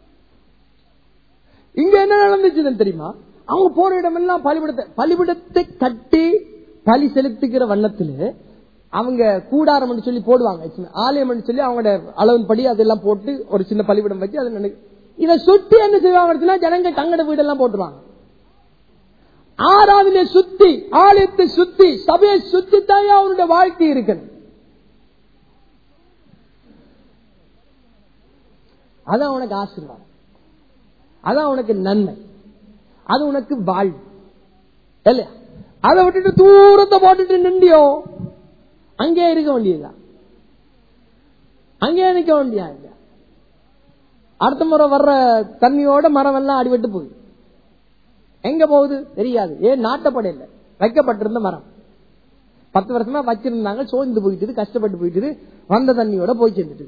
இங்க என்ன நடந்துச்சுன்னு தெரியுமா அவங்க போற இடமெல்லாம் பலிபிடத்தை பலிபிடத்தை கட்டி பலி செலுத்துகிற வண்ணத்துல அவங்க கூடாரம் சொல்லி போடுவாங்க ஆலயம் சொல்லி அவங்களோட அளவின்படி அதெல்லாம் போட்டு ஒரு சின்ன பலிபிடம் வச்சு அதை நினை- இதை சுத்தி என்ன செய்வாங்க ஜனங்க தங்கட வீடெல்லாம் போட்டுருவாங்க ஆறாவதுல சுத்தி ஆலயத்தை சுத்தி சபையை சுத்தி தான் அவனுடைய வாழ்க்கை இருக்கணும் அதான் உனக்கு ஆசீர்வாதம் அதான் உனக்கு நன்மை அது உனக்கு வாழ்வு இல்லையா அதை விட்டுட்டு தூரத்தை போட்டுட்டு நின்றியோ அங்கே இருக்க வேண்டியதா அங்கே நிக்க வேண்டியா இல்ல அடுத்த முறை வர்ற தண்ணியோட மரம் எல்லாம் அடிபட்டு போகுது எங்க போகுது தெரியாது ஏன் நாட்டப்பட இல்லை வைக்கப்பட்டிருந்த மரம் பத்து வருஷமா வச்சிருந்தாங்க சோர்ந்து போயிட்டு கஷ்டப்பட்டு போயிட்டு வந்த தண்ணியோட போய் சேர்ந்துட்டு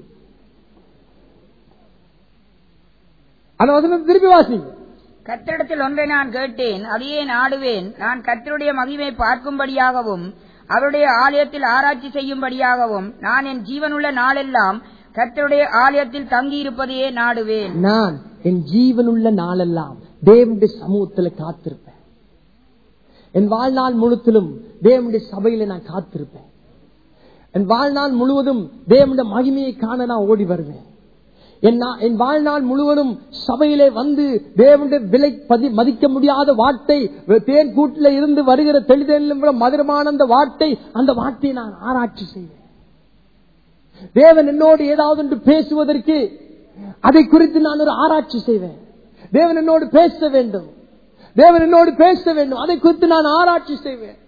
அந்த வசனத்தை திருப்பி வாசிங்க கர்த்தரிடத்தில் ஒன்றை நான் கேட்டேன் அதையே நாடுவேன் நான் கர்த்தருடைய மகிமை பார்க்கும்படியாகவும் அவருடைய ஆலயத்தில் ஆராய்ச்சி செய்யும்படியாகவும் நான் என் ஜீவனுள்ள நாளெல்லாம் கர்த்தருடைய ஆலயத்தில் தங்கி இருப்பதையே நாடுவேன் நான் என் ஜீவனுள்ள நாளெல்லாம் தேவனுடைய சமூகத்துல காத்திருப்பேன் என் வாழ்நாள் முழுத்திலும் தேவனுடைய சபையில நான் காத்திருப்பேன் என் வாழ்நாள் முழுவதும் தேவனுடைய மகிமையை காண நான் ஓடி வருவேன் என் நா- என் வாழ்நாள் முழுவதும் சபையிலே வந்து தேவனுடைய விலை பதி மதிக்க முடியாத வார்த்தை தேன் கூட்டில இருந்து வருகிற தெளிதலும் விட மதுரமான அந்த வார்த்தை அந்த வார்த்தையை நான் ஆராய்ச்சி செய்வேன் தேவன் என்னோடு ஏதாவது ஒன்று பேசுவதற்கு அதை குறித்து நான் ஒரு ஆராய்ச்சி செய்வேன் தேவன் என்னோடு பேச வேண்டும் தேவன் என்னோடு பேச வேண்டும் அதை குறித்து நான் ஆராய்ச்சி செய்வேன்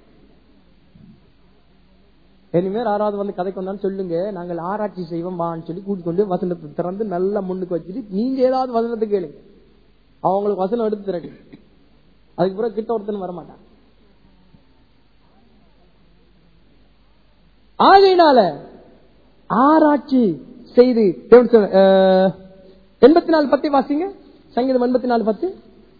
இனிமேல் யாராவது வந்து கதை கொண்டாலும் சொல்லுங்க நாங்கள் ஆராய்ச்சி செய்வோம் வான்னு சொல்லி கூட்டிக் கொண்டு வசனத்தை திறந்து நல்லா முன்னுக்கு வச்சுட்டு நீங்க ஏதாவது வசனத்தை கேளுங்க அவங்களுக்கு வசனம் எடுத்து திரட்டு அதுக்கு பிறகு கிட்ட ஒருத்தன் வரமாட்டான் ஆகையினால ஆராய்ச்சி செய்து தேவன் சொன்ன- அஹ், எண்பத்தி நாலு பத்தி வாசிங்க சங்கீதம் எண்பத்தி நாலு பத்து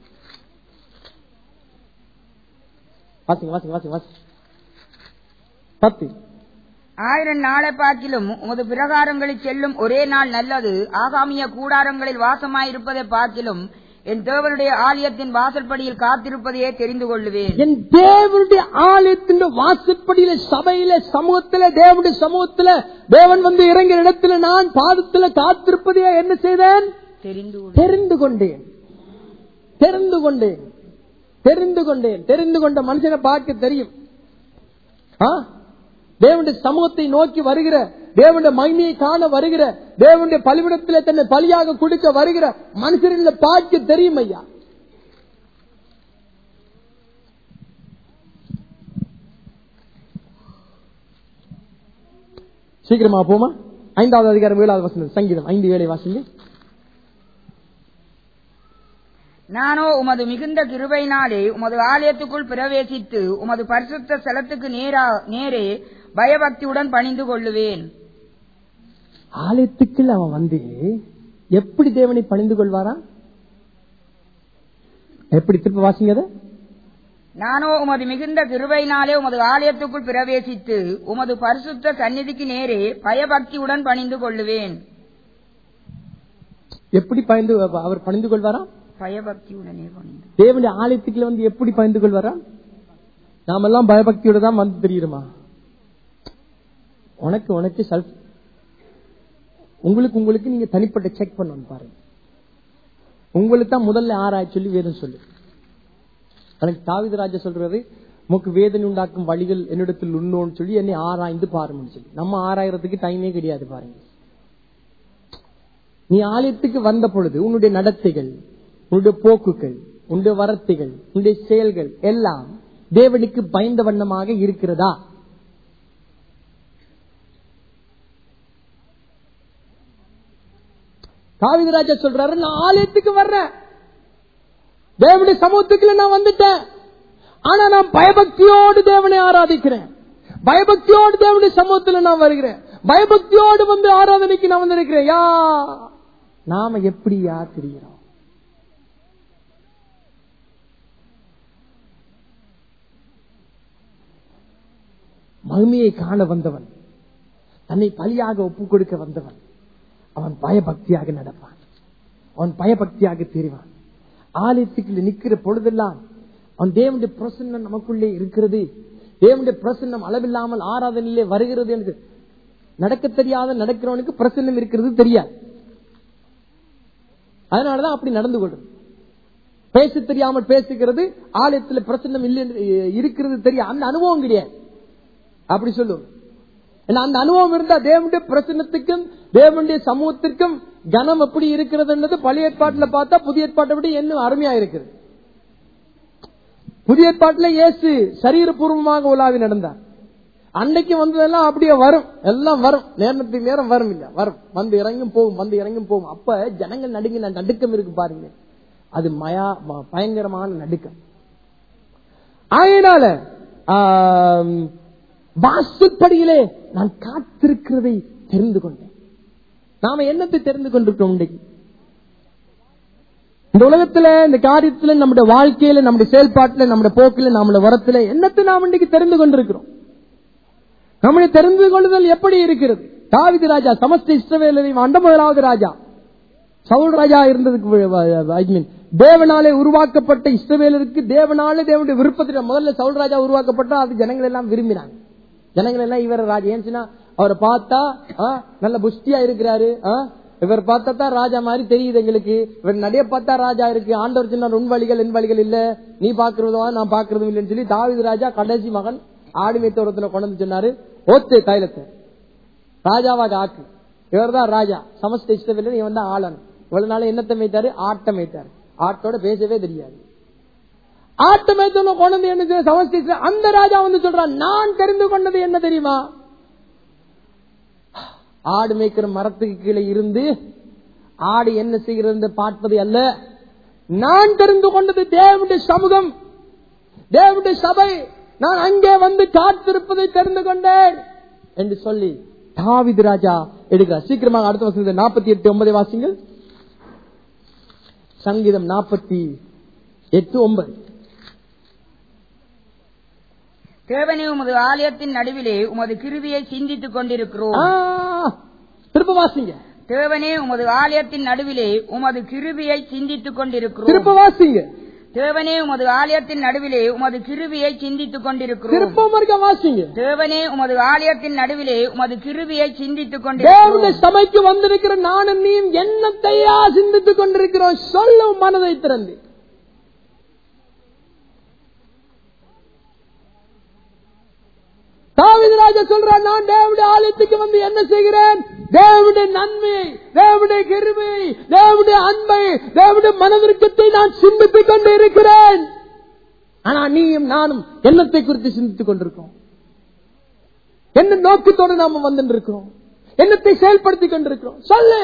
வாசிங்க வாசிங்க வாசிங்க வாசி பத்து ஆயிரம் நாளை பார்க்கிலும் உமது பிரகாரங்களில் செல்லும் ஒரே நாள் நல்லது ஆகாமிய கூடாரங்களில் வாசமாயிருப்பதை பார்க்கிலும் என் தேவனுடைய ஆலயத்தின் வாசல்படியில் காத்திருப்பதையே தெரிந்து கொள்ளுவேன் என் தேவனுடைய ஆலயத்தின் வாசற்படியில சபையில சமூகத்தில தேவனுடைய சமூகத்தில தேவன் வந்து இறங்கிய இடத்துல நான் பாதத்துல காத்திருப்பதையே என்ன செய்தேன் தெரிந்து கொள்ளுவேன். தெரிந்து கொண்டேன் தெரிந்து கொண்டேன் தெரிந்து கொண்டேன் தெரிந்து கொண்ட மனுஷனை பார்க்க தெரியும் ஆ? தேவனுடைய சமூகத்தை நோக்கி வருகிற தேவனுடைய மகிமையை காண வருகிற தேவனுடைய பலிபிடத்திலே தன்னை பலியாக கொடுக்க வருகிற மனுஷரில் பார்க்க தெரியும் ஐயா சீக்கிரமா போமா ஐந்தாவது அதிகாரம் ஏழாவது வசனம் சங்கீதம் ஐந்து வேலை வாசிங்க நானோ உமது மிகுந்த கிருபையினாலே உமது ஆலயத்துக்குள் பிரவேசித்து உமது பரிசுத்த ஸ்தலத்துக்கு நேரா நேரே பயபக்தியுடன் பணிந்து கொள்ளுவேன் ஆலயத்துக்குள் அவன் வந்து எப்படி தேவனை பணிந்து கொள்வாரா எப்படி திருப்ப வாசிங்க அதை? நானோ உமது மிகுந்த கிருபையினாலே உமது ஆலயத்துக்குள் பிரவேசித்து உமது பரிசுத்த சந்நிதிக்கு நேரே பயபக்தியுடன் பணிந்து கொள்ளுவேன் எப்படி பயந்து அவர் பணிந்து கொள்வாரா பயபக்தியுடனே பணிந்து தேவனுடைய ஆலயத்துக்குள்ள வந்து எப்படி பயந்து கொள்வாரா நாமெல்லாம் பயபக்தியோட தான் வந்து தெரியுமா உனக்கு உனக்கு செல்ஃப் உங்களுக்கு உங்களுக்கு நீங்க தனிப்பட்ட செக் பண்ணணும் பாருங்க உங்களுக்கு தான் முதல்ல ஆராய் சொல்லி வேதம் சொல்லு எனக்கு தாவிதராஜா சொல்றது உமக்கு வேதனை உண்டாக்கும் வழிகள் என்னிடத்தில் உண்டோன்னு சொல்லி என்னை ஆராய்ந்து பாருன்னு சொல்லி நம்ம ஆராயறதுக்கு டைமே கிடையாது பாருங்க நீ ஆலயத்துக்கு வந்த பொழுது உன்னுடைய நடத்தைகள் உன்னுடைய போக்குகள் உன்னுடைய வரத்தைகள் உன்னுடைய செயல்கள் எல்லாம் தேவனுக்கு பயந்த வண்ணமாக இருக்கிறதா காவிதராஜா சொல்றாரு நான் ஆலயத்துக்கு வர்றேன் தேவனுடைய சமூகத்துக்குள்ள நான் வந்துட்டேன் ஆனா நான் பயபக்தியோடு தேவனை ஆராதிக்கிறேன் பயபக்தியோடு தேவனுடைய சமூகத்துல நான் வருகிறேன் பயபக்தியோடு வந்து ஆராதனைக்கு நான் வந்திருக்கிறேன் யா நாம எப்படியா தெரிகிறோம் மகிமையை காண வந்தவன் தன்னை பலியாக ஒப்புக் கொடுக்க வந்தவன் அவன் பயபக்தியாக நடப்பான் அவன் பயபக்தியாக தெரிவான் ஆலயத்துக்குள்ள நிக்கிற பொழுதெல்லாம் அவன் தேவனுடைய பிரசன்னம் நமக்குள்ளே இருக்கிறது தேவனுடைய பிரசன்னம் அளவில்லாமல் ஆராதனையிலே வருகிறது என்று நடக்க தெரியாத நடக்கிறவனுக்கு பிரசன்னம் இருக்கிறது தெரியாது அதனாலதான் அப்படி நடந்து கொள்றது பேச தெரியாமல் பேசுகிறது ஆலயத்தில் பிரசன்னம் இல்லை என்று, இருக்கிறது தெரியாது அந்த அனுபவம் கிடையாது அப்படி சொல்லுவோம் ஏன்னா அந்த அனுபவம் இருந்தா தேவனுடைய பிரசன்னத்துக்கும் தேவனுடைய சமூகத்திற்கும் கனம் எப்படி இருக்கிறதுன்றது பழைய ஏற்பாட்டுல பார்த்தா புதிய ஏற்பாட்டை விட இன்னும் அருமையா இருக்குது புதிய ஏற்பாட்டுல இயேசு சரீரபூர்வமாக உலாவி நடந்தார் அன்னைக்கு வந்ததெல்லாம் அப்படியே வரும் எல்லாம் வரும் நேரத்துக்கு நேரம் வரும் இல்ல வரும் வந்து இறங்கும் போகும் வந்து இறங்கும் போகும் அப்ப ஜனங்கள் நடுங்கின நடுக்கம் இருக்கு பாருங்க அது மயா ம- பயங்கரமான நடுக்கம் ஆகையினால ஆம், வாசற்படியிலே நான் காத்திருக்கிறதை தெரிந்து கொண்டேன் நாம என்னத்தை தெரிந்து கொண்டிருக்கிறோம் இன்றைக்கு இந்த உலகத்துல இந்த காரியத்துல நம்முடைய வாழ்க்கையில நம்முடைய செயல்பாட்டுல நம்முடைய போக்கில நம்முடைய வரத்துல என்னத்தை நாம் இன்றைக்கு தெரிந்து கொண்டிருக்கிறோம் நம்முடைய தெரிந்து கொள்ளுதல் எப்படி இருக்கிறது தாவிது ராஜா சமஸ்த இஸ்ரவேலரை ஆண்ட முதலாவது ராஜா சவுல் ராஜா இருந்ததுக்கு ஐ மீன் தேவனாலே உருவாக்கப்பட்ட இஸ்ரவேலருக்கு தேவனாலே தேவனுடைய விருப்பத்தில் முதல்ல சவுல் ராஜா உருவாக்கப்பட்டா அது ஜனங்கள் எல்லாம் விரும்பினாங்க ஜனங்கள் எல்லாம் இவர் ராஜா ஏன்னுச்சுன்னா அவரை பார்த்தா ஆ, நல்ல புஷ்டியா இருக்கிறாரு ஆ, இவர் பார்த்தா தான் ராஜா மாதிரி தெரியுது எங்களுக்கு இவர் நடைய பார்த்தா ராஜா இருக்கு ஆண்டவர் சொன்னார் உன் வழிகள் என் வழிகள் இல்ல நீ பாக்குறதும் நான் பாக்குறதும் இல்லைன்னு சொல்லி தாவீது ராஜா கடைசி மகன் ஆடு மேய்த்தோரத்துல கொண்டு வந்து சொன்னாரு ஓத்து தைலத்தை ராஜாவாக ஆக்கு இவர்தான் ராஜா சமஸ்த இஷ்டவில்லை இவன் தான் ஆளன் இவ்வளவு நாள் என்னத்தை மேய்த்தாரு ஆட்டம் மேய்த்தாரு ஆட்டோட பேசவே தெரியாது ஆட்ட மேய்த்தவன கொண்டு வந்து என்ன செய்ய- சமஸ்த இஸ்ரவேல் அந்த ராஜா வந்து சொல்றான் நான் தெரிந்து கொண்டது என்ன தெரியுமா ஆடு மேய்க்கிற மரத்துக்கு கீழே இருந்து ஆடு என்ன செய்கிறது பார்ப்பது அல்ல நான் தெரிந்து கொண்டது தேவனுடைய சமூகம் தேவனுடைய சபை நான் அங்கே வந்து காத்திருப்பதை தெரிந்து கொண்டேன் என்று சொல்லி தாவிது ராஜா எடுக்கிறார் சீக்கிரமாக அடுத்த வசனத்தை நாற்பத்தி எட்டு ஒன்பதை வாசிங்கள் சங்கீதம் நாற்பத்தி எட்டு ஒன்பது தேவனே உமது ஆலயத்தின் நடுவிலே உமது கிருவியை சிந்தித்துக் கொண்டிருக்கிறோம் ஆ, திரும்ப வாசிங்க தேவனே உமது ஆலயத்தின் நடுவிலே உமது கிருவியை சிந்தித்துக் கொண்டிருக்கிறோம் திரும்ப வாசிங்க தேவனே உமது ஆலயத்தின் நடுவிலே உமது கிருவியை சிந்தித்துக் கொண்டிருக்கிறோம் திரும்ப மறுக்க வாசிங்க தேவனே உமது ஆலயத்தின் நடுவிலே உமது கிருவியை சிந்தித்துக் தேவனுடைய கொண்டிருக்கிறோம் சபைக்கு வந்திருக்கிற நானும் நீயும் எண்ணத்தையா சிந்தித்துக் கொண்டிருக்கிறோம் சொல்லும் மனதை திறந்து தாவீது ராஜா சொல்றான் நான் தேவனுடைய ஆலயத்துக்கு வந்து என்ன செய்கிறேன் தேவனுடைய நன்மை தேவனுடைய கிருபை தேவனுடைய அன்பை தேவனுடைய மனவிருக்கத்தை நான் சிந்தித்துக் கொண்டு இருக்கிறேன் ஆனா நீயும் நானும் எண்ணத்தை குறித்து சிந்தித்துக் கொண்டிருக்கோம் என்ன நோக்கத்தோடு நாம வந்துட்டு இருக்கிறோம் என்னத்தை செயல்படுத்திக் கொண்டிருக்கிறோம் சொல்லு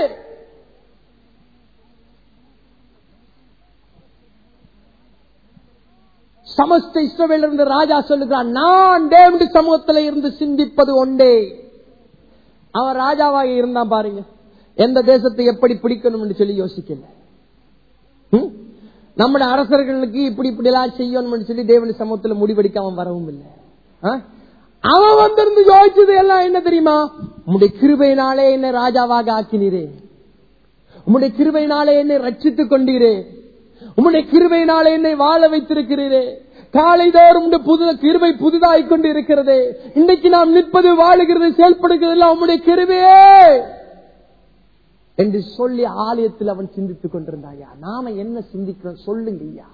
சமஸ்த இஸ்ரவேல் இருந்த ராஜா சொல்லுகிறான் நான் தேவனுடைய சமூகத்தில் இருந்து சிந்திப்பது ஒண்டே அவன் ராஜாவாக இருந்தான் பாருங்க எந்த தேசத்தை எப்படி பிடிக்கணும்னு சொல்லி யோசிக்கல ம்? நம்முடைய அரசர்களுக்கு இப்படி இப்படி எல்லாம் செய்யணும்னு சொல்லி தேவனுடைய சமூகத்தில் முடிவெடுக்க அவன் வரவும் இல்லை ஆ? அவன் வந்திருந்து யோசிச்சது எல்லாம் என்ன தெரியுமா உம்முடைய கிருபையினாலே என்ன ராஜாவாக ஆக்கினீரே உம்முடைய கிருபையினாலே என்னை ரட்சித்துக் கொண்டீரே உம்முடைய கிருபையினாலே என்னை வாழ வைத்திருக்கிறீரே காலைதோறும் உம்முடைய புது கிருபை புதிதாய் கொண்டு இருக்கிறது இன்றைக்கு நாம் நிற்பது வாழுகிறது செயல்படுகிறது எல்லாம் உம்முடைய கிருபையே என்று சொல்லி ஆலயத்தில் அவன் சிந்தித்துக் கொண்டிருந்தாயா நாம என்ன சிந்திக்கிறோம் சொல்லுங்க ஐயா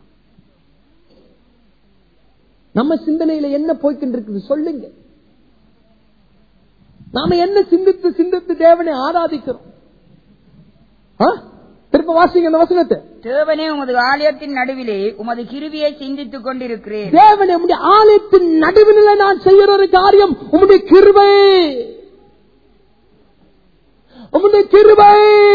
நம்ம சிந்தனையில என்ன போய்கின்றிருக்குது சொல்லுங்க நாம என்ன சிந்தித்து சிந்தித்து தேவனை ஆராதிக்கிறோம் ஆ? திரும்ப வாசிங்க அந்த வசனத்தை தேவனே உமது ஆலயத்தின் நடுவிலே உமது கிருவியை சிந்தித்துக் கொண்டிருக்கிறேன் தேவனே உம்முடைய ஆலயத்தின் நடுவினில நான் செய்யற ஒரு காரியம் உம்முடைய கிருபை உம்முடைய கிருபை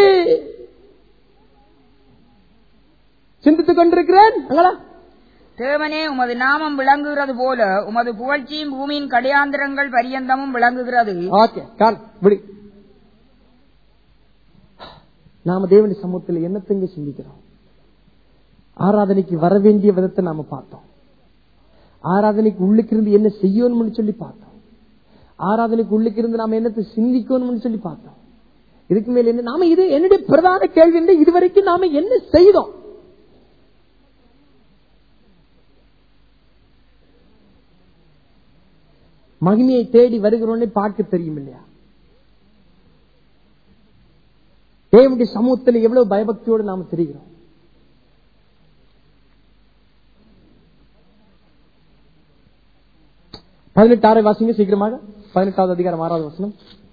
சிந்தித்துக் கொண்டிருக்கிறேன் அங்களா? தேவனே உமது நாமம் விளங்குகிறது போல உமது புகழ்ச்சியும் பூமியின் கடையாந்திரங்கள் பரியந்தமும் விளங்குகிறது ஓகே கான் விடு நாம தேவனுடைய சமூகத்தில் என்னத்தங்க சிந்திக்கிறோம் ஆராதனைக்கு வர வேண்டிய விதத்தை நாம பார்த்தோம் ஆராதனைக்கு உள்ளுக்கு இருந்து என்ன செய்யணும்னு சொல்லி பார்த்தோம் ஆராதனைக்கு உள்ளுக்கு இருந்து நாம என்னத்தை சிந்திக்கணும்னு சொல்லி பார்த்தோம் இதுக்கு மேல என்ன நாம இது என்னுடைய பிரதான கேள்வி என்ன இதுவரைக்கும் நாம என்ன செய்தோம் மகிமையை தேடி வருகிறோன்னே பார்க்க தெரியும் இல்லையா தேவனுடைய சமூகத்தில் எவ்வளவு பயபக்தியோடு நாம தெரிகிறோம் பதினெட்டாறை வாசிங்க சீக்கிரமாக பதினெட்டாவது அதிகாரம் ஆறாவது வசனம்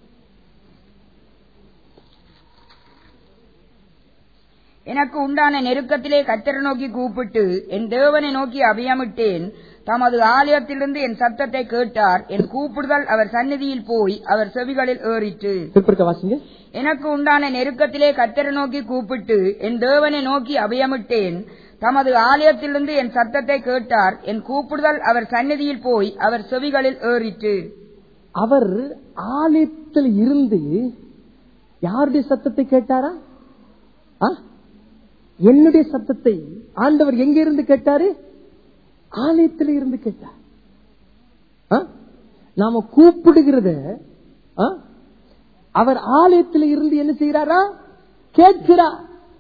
எனக்கு உண்டான நெருக்கத்திலே கத்தரை நோக்கி கூப்பிட்டு என் தேவனை நோக்கி அபியமிட்டேன் தமது ஆலயத்திலிருந்து என் சத்தத்தை கேட்டார் என் கூப்பிடுதல் அவர் சந்நிதியில் போய் அவர் செவிகளில் ஏறிற்று திருப்பிருக்க வாசிங்க எனக்கு உண்டான நெருக்கத்திலே கத்தரை நோக்கி கூப்பிட்டு என் தேவனை நோக்கி அபயமிட்டேன் தமது ஆலயத்திலிருந்து என் சத்தத்தை கேட்டார் என் கூப்பிடுதல் அவர் சந்நிதியில் போய் அவர் செவிகளில் ஏறிற்று அவர் ஆலயத்தில் இருந்து யாருடைய சத்தத்தை கேட்டாரா ஆ? என்னுடைய சத்தத்தை ஆண்டவர் எங்க இருந்து கேட்டாரு ஆலயத்தில் இருந்து கேட்டார் ஆ? நாம கூப்பிடுகிறத ஆ? அவர் ஆலயத்தில் இருந்து என்ன செய்யறாரா கேட்கிறார்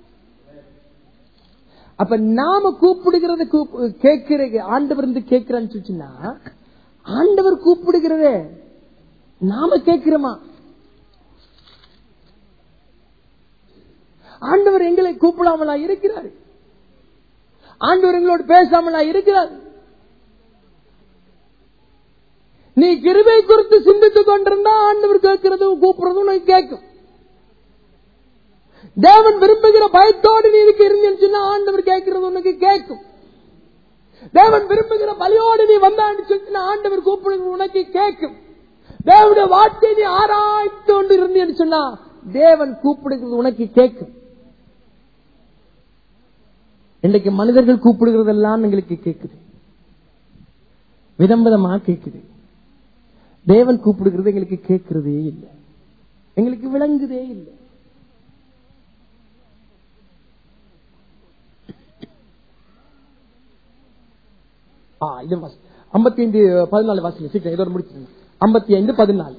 அப்ப நாம கூப்பிடுகிறத கூப்பு- கேட்கிற ஆண்டவர் இருந்து கேட்கிறான்னு சொல்லிச்சுன்னா ஆண்டவர் கூப்பிடுகிறத நாம கேட்கிறோமா ஆண்டவர் எங்களை கூப்பிடாமலா இருக்கிறார் ஆண்டவர் எங்களோடு பேசாமலா இருக்கிறார் நீ கிருபை குறித்து சிந்தித்துக் கொண்டிருந்தா ஆண்டவர் கேட்கிறதும் கூப்பிடுறதும் உனக்கு கேட்கும் தேவன் விரும்புகிற பயத்தோடு நீ இதுக்கு இருந்துன்னு சொன்னா ஆண்டவர் கேட்கிறது உனக்கு கேட்கும் தேவன் விரும்புகிற பலியோடு நீ வந்தான்னு சொல்லிச்சுன்னா ஆண்டவர் கூப்பிடுறது உனக்கு கேட்கும் தேவனுடைய வார்த்தையை நீ ஆராய்த்து கொண்டு இருந்தேன்னு சொன்னா தேவன் கூப்பிடுகிறது உனக்கு கேட்கும் இன்றைக்கு மனிதர்கள் கூப்பிடுகிறதெல்லாம் எங்களுக்கு கேட்குது விதம் விதமா கேட்குது தேவன் கூப்பிடுகிறது எங்களுக்கு கேட்கிறதே இல்லை எங்களுக்கு விளங்குதே இல்லை ஆ, இது வாசி- ஐம்பத்தி ஐந்து பதினாலு வாசிங்க சீக்கிரம் இதோட முடிச்சு ஐம்பத்தி ஐந்து பதினாலு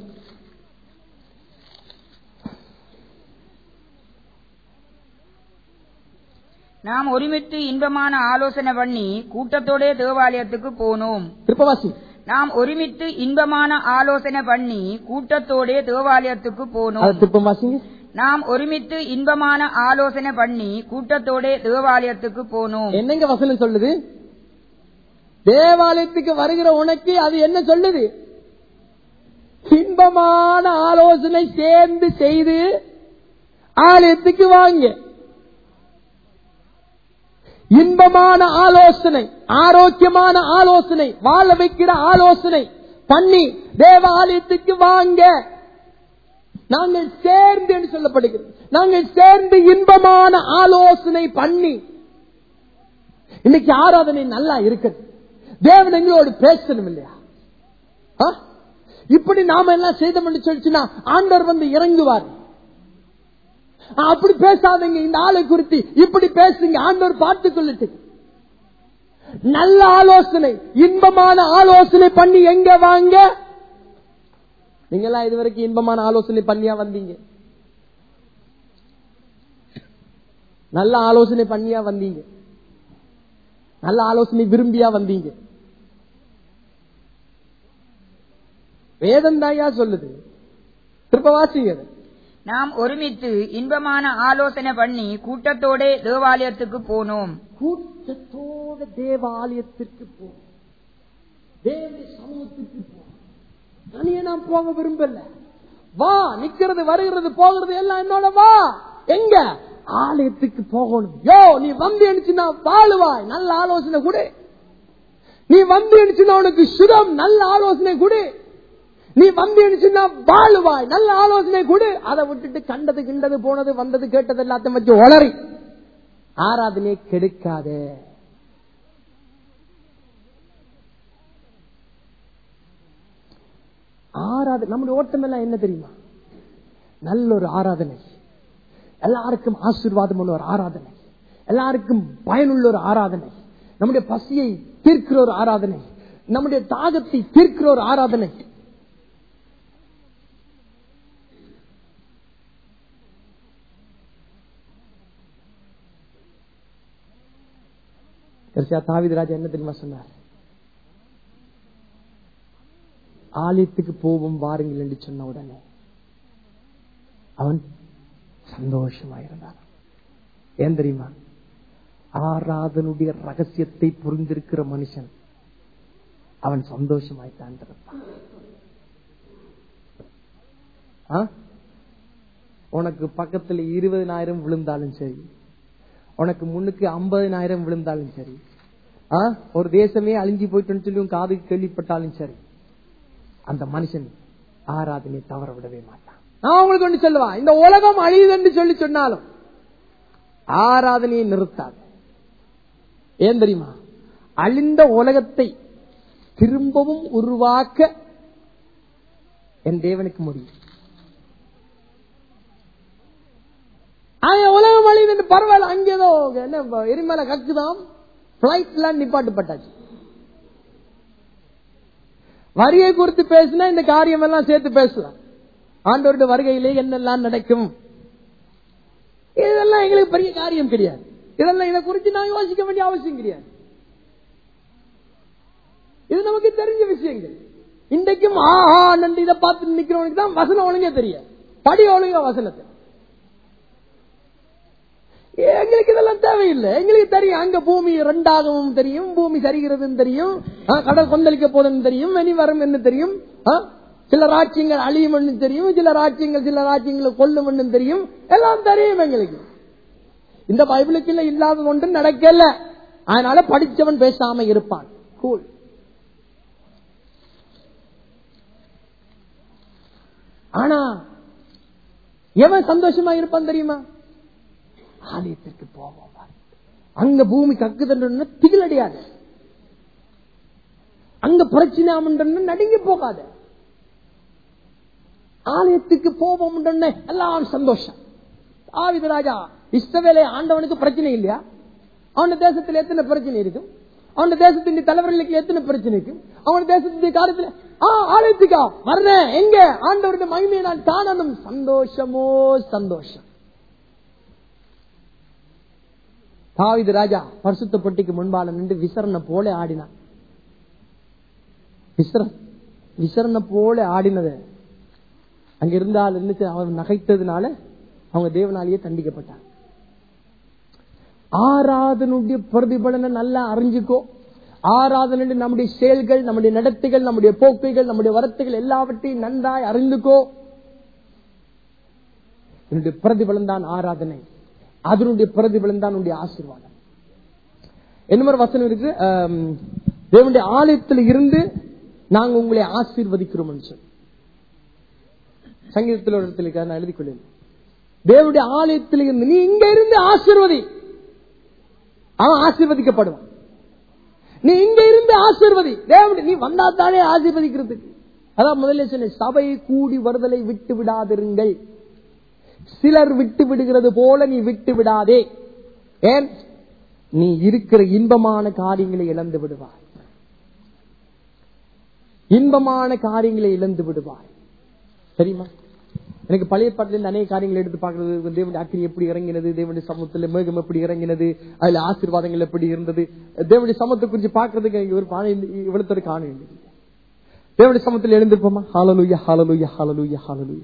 நாம் ஒருமித்து இன்பமான ஆலோசனை பண்ணி கூட்டத்தோடே தேவாலயத்துக்கு போனோம் திருப்பவாசி நாம் ஒருமித்து இன்பமான ஆலோசனை பண்ணி கூட்டத்தோடே தேவாலயத்துக்கு போனோம் அதை திருப்பம் வாசிங்க நாம் ஒருமித்து இன்பமான ஆலோசனை பண்ணி கூட்டத்தோடே தேவாலயத்துக்கு போனோம் என்னங்க வசனம் சொல்லுது தேவாலயத்துக்கு வருகிற உனக்கு அது என்ன சொல்லுது இன்பமான ஆலோசனை சேர்ந்து செய்து ஆலயத்துக்கு வாங்க இன்பமான ஆலோசனை ஆரோக்கியமான ஆலோசனை வாழ வைக்கிற ஆலோசனை பண்ணி தேவாலயத்துக்கு வாங்க நாங்கள் சேர்ந்து என்று சொல்லப்படுகிறது நாங்கள் சேர்ந்து இன்பமான ஆலோசனை பண்ணி இன்னைக்கு ஆராதனை நல்லா இருக்குது தேவன் எங்களோடு பேசணும் இல்லையா ஆ? இப்படி நாம எல்லாம் செய்தோம் சொல்லிச்சுன்னா ஆண்டவர் வந்து இறங்குவார் ஆ, அப்படி பேசாதீங்க இந்த ஆளை குறித்து இப்படி பேசுங்க ஆண்டவர் பார்த்து சொல்லிட்டு நல்ல ஆலோசனை இன்பமான ஆலோசனை பண்ணி எங்க வாங்க நீங்க எல்லாம் இதுவரைக்கும் இன்பமான ஆலோசனை பண்ணியா வந்தீங்க நல்ல ஆலோசனை பண்ணியா வந்தீங்க நல்ல ஆலோசனை விரும்பியா வந்தீங்க வேதம் தாயா சொல்லுது திருப்ப வாசிங்க அதை. நாம் ஒருமித்து இன்பமான ஆலோசனை பண்ணி கூட்டத்தோட தேவாலயத்துக்கு போனோம் கூட்டத்தோட தேவாலயத்திற்கு போ தேவனுடைய சமூகத்திற்கு போ தனியே நான் போக விரும்பல வா நிக்கிறது வருகிறது போகிறது எல்லாம் என்னோட வா எங்க ஆலயத்துக்கு போகணும் யோ நீ வந்து எனச்சுன்னா வாழுவாய் நல்ல ஆலோசனை கொடு நீ வந்து எனச்சுன்னா உனக்கு சுகம் நல்ல ஆலோசனை கொடு நீ வந்து எனச்சுன்னா வாழுவாய் நல்ல ஆலோசனை கொடு அதை விட்டுட்டு கண்டது கிண்டது போனது வந்தது கேட்டது எல்லாத்தையும் வச்சு உளறி ஆராதனையை கெடுக்காதே ஆராதனை நம்முடைய ஓட்டம் எல்லாம் என்ன தெரியுமா நல்ல ஒரு ஆராதனை எல்லாருக்கும் ஆசீர்வாதம் உள்ள ஒரு ஆராதனை எல்லாருக்கும் பயனுள்ள ஒரு ஆராதனை நம்முடைய பசியை தீர்க்கிற ஒரு ஆராதனை நம்முடைய தாகத்தை தீர்க்கிற ஒரு ஆராதனை கடைசியா தாவீது ராஜா என்ன தெரியுமா சொன்னார் ஆலயத்துக்கு போவோம் வாருங்கள் என்று சொன்ன உடனே அவன் சந்தோஷமாயிருந்தான் ஏன் தெரியுமா ஆராதனுடைய ரகசியத்தை புரிந்திருக்கிற மனுஷன் அவன் சந்தோஷமாய்த்தான் இருப்பான் ஆ? உனக்கு பக்கத்துல இருபதனாயிரம் விழுந்தாலும் சரி உனக்கு முன்னுக்கு ஐம்பதனாயிரம் விழுந்தாலும் சரி ஆ? ஒரு தேசமே அழிஞ்சு போயிட்டுன்னு சொல்லி உன் காதுக்கு கேள்விப்பட்டாலும் சரி அந்த மனுஷன் ஆராதனை தவற விடவே மாட்டான் நான் உங்களுக்கு ஒன்று சொல்லுவான் இந்த உலகம் அழியுதுன்னு சொல்லி சொன்னாலும் ஆராதனையை நிறுத்தாது ஏன் தெரியுமா அழிந்த உலகத்தை திரும்பவும் உருவாக்க என் தேவனுக்கு முடியும் ஆனா உலகம் அழியுதுன்னு பரவாயில்ல அங்கேதோ என்ன எரிமலை கக்குதான் பிளைட் எல்லாம் நிப்பாட்டுப்பட்டாச்சு வரியை குறித்து பேசினா இந்த காரியம் எல்லாம் சேர்த்து பேசலாம் ஆண்டவருடைய வருகையிலே என்னெல்லாம் நடக்கும் இதெல்லாம் எங்களுக்கு பெரிய காரியம் கிடையாது இதெல்லாம் இதை குறித்து நாங்க யோசிக்க வேண்டிய அவசியம் கிடையாது இது நமக்கு தெரிஞ்ச விஷயங்கள் இன்றைக்கும் ஆஹா நன்றி இதை பார்த்து நிக்கிறவனுக்கு தான் வசனம் ஒழுங்கே தெரியும் படி ஒழுங்க வசனத்தை எங்களுக்கு இதெல்லாம் தேவையில்லை எங்களுக்கு தெரியும் அங்க பூமி ரெண்டாகவும் தெரியும் பூமி சரிகிறதுன்னு தெரியும் ஆ, கடல் கொந்தளிக்க போதுன்னு தெரியும் இனி வரும் என்ன தெரியும் ஆ, சில ராஜ்யங்கள் அழியும் தெரியும் சில ராஜ்யங்கள் சில ராஜ்யங்களை கொல்லும் தெரியும் எல்லாம் தெரியும் எங்களுக்கு இந்த பைபிளுக்குள்ள இல்லாத ஒன்று நடக்கல அதனால படிச்சவன் பேசாம இருப்பான் கூல் ஆனா எவன் சந்தோஷமா இருப்பான் தெரியுமா ஆலயத்திற்கு போவோம் அங்க பூமி கக்குதுன்ற திகிலடையாது அங்க பிரச்சனை ஆமன்றன்னு நடுங்கி போகாத ஆலயத்துக்கு போவோம் எல்லாம் சந்தோஷம் ஆவித ராஜா இஷ்டவேலை ஆண்டவனுக்கு பிரச்சனை இல்லையா அவன தேசத்துல எத்தனை பிரச்சனை இருக்கும் அவன தேசத்தின் தலைவர்களுக்கு எத்தனை பிரச்சனை இருக்கும் அவன தேசத்தின் காலத்துல ஆ ஆலயத்துக்கா வர்றேன் எங்க ஆண்டவருடைய மகிமையை நான் காணணும் சந்தோஷமோ சந்தோஷம் தாவிது ராஜா பரிசுத்த பொட்டிக்கு முன்பால நின்று விசரண போல ஆடினான் விசர விசரண போல ஆடினது அங்க இருந்தால் இருந்துச்சு அவன் நகைத்ததுனால அவங்க தேவனாலேயே தண்டிக்கப்பட்டான் ஆராதனுடைய பிரதிபலனை நல்லா அறிஞ்சுக்கோ ஆராதனை நம்முடைய செயல்கள் நம்முடைய நடத்தைகள் நம்முடைய போக்குகள் நம்முடைய வரத்துகள் எல்லாவற்றையும் நன்றாய் அறிந்துக்கோ என்னுடைய பிரதிபலன் தான் ஆராதனை அதனுடைய பிரதிபலன் தான் உன்னுடைய ஆசீர்வாதம் என்ன மாதிரி வசனம் இருக்கு ஆம், தேவனுடைய ஆலயத்தில் இருந்து நாங்க உங்களை ஆசீர்வதிக்கிறோம் சொல்லி சங்கீதத்தில் ஒரு இடத்துல இருக்கா, நான் எழுதி கொள்ளேன் தேவனுடைய ஆலயத்தில் இருந்து நீ இங்க இருந்து ஆசீர்வதி அவன் ஆசீர்வதிக்கப்படுவான் நீ இங்க இருந்து ஆசீர்வதி தேவனுடைய நீ வந்தா தானே ஆசீர்வதிக்கிறதுக்கு அதான் முதல்ல சொன்னேன் சபை கூடி வருதலை விட்டு விடாதிருங்கள் சிலர் விட்டு விடுகிறது போல நீ விட்டு விடாதே ஏன் நீ இருக்கிற இன்பமான காரியங்களை இழந்து விடுவாய் இன்பமான காரியங்களை இழந்து விடுவாய் தெரியுமா எனக்கு பழைய பாட்டில இருந்து அநேக காரியங்களை எடுத்து பார்க்கிறது தேவனுடைய அக்கினி எப்படி இறங்கினது தேவனுடைய சமூகத்துல மேகம் எப்படி இறங்கினது அதுல ஆசீர்வாதங்கள் எப்படி இருந்தது தேவனுடைய சமத்தை குறித்து பார்க்கறதுக்கு எனக்கு ஒரு பானை இவ்வளவு காண வேண்டியது தேவனுடைய சமத்தில் எழுந்திருப்போமா ஹாலலுயா ஹாலலுயா ஹாலலுயா ஹாலலுயா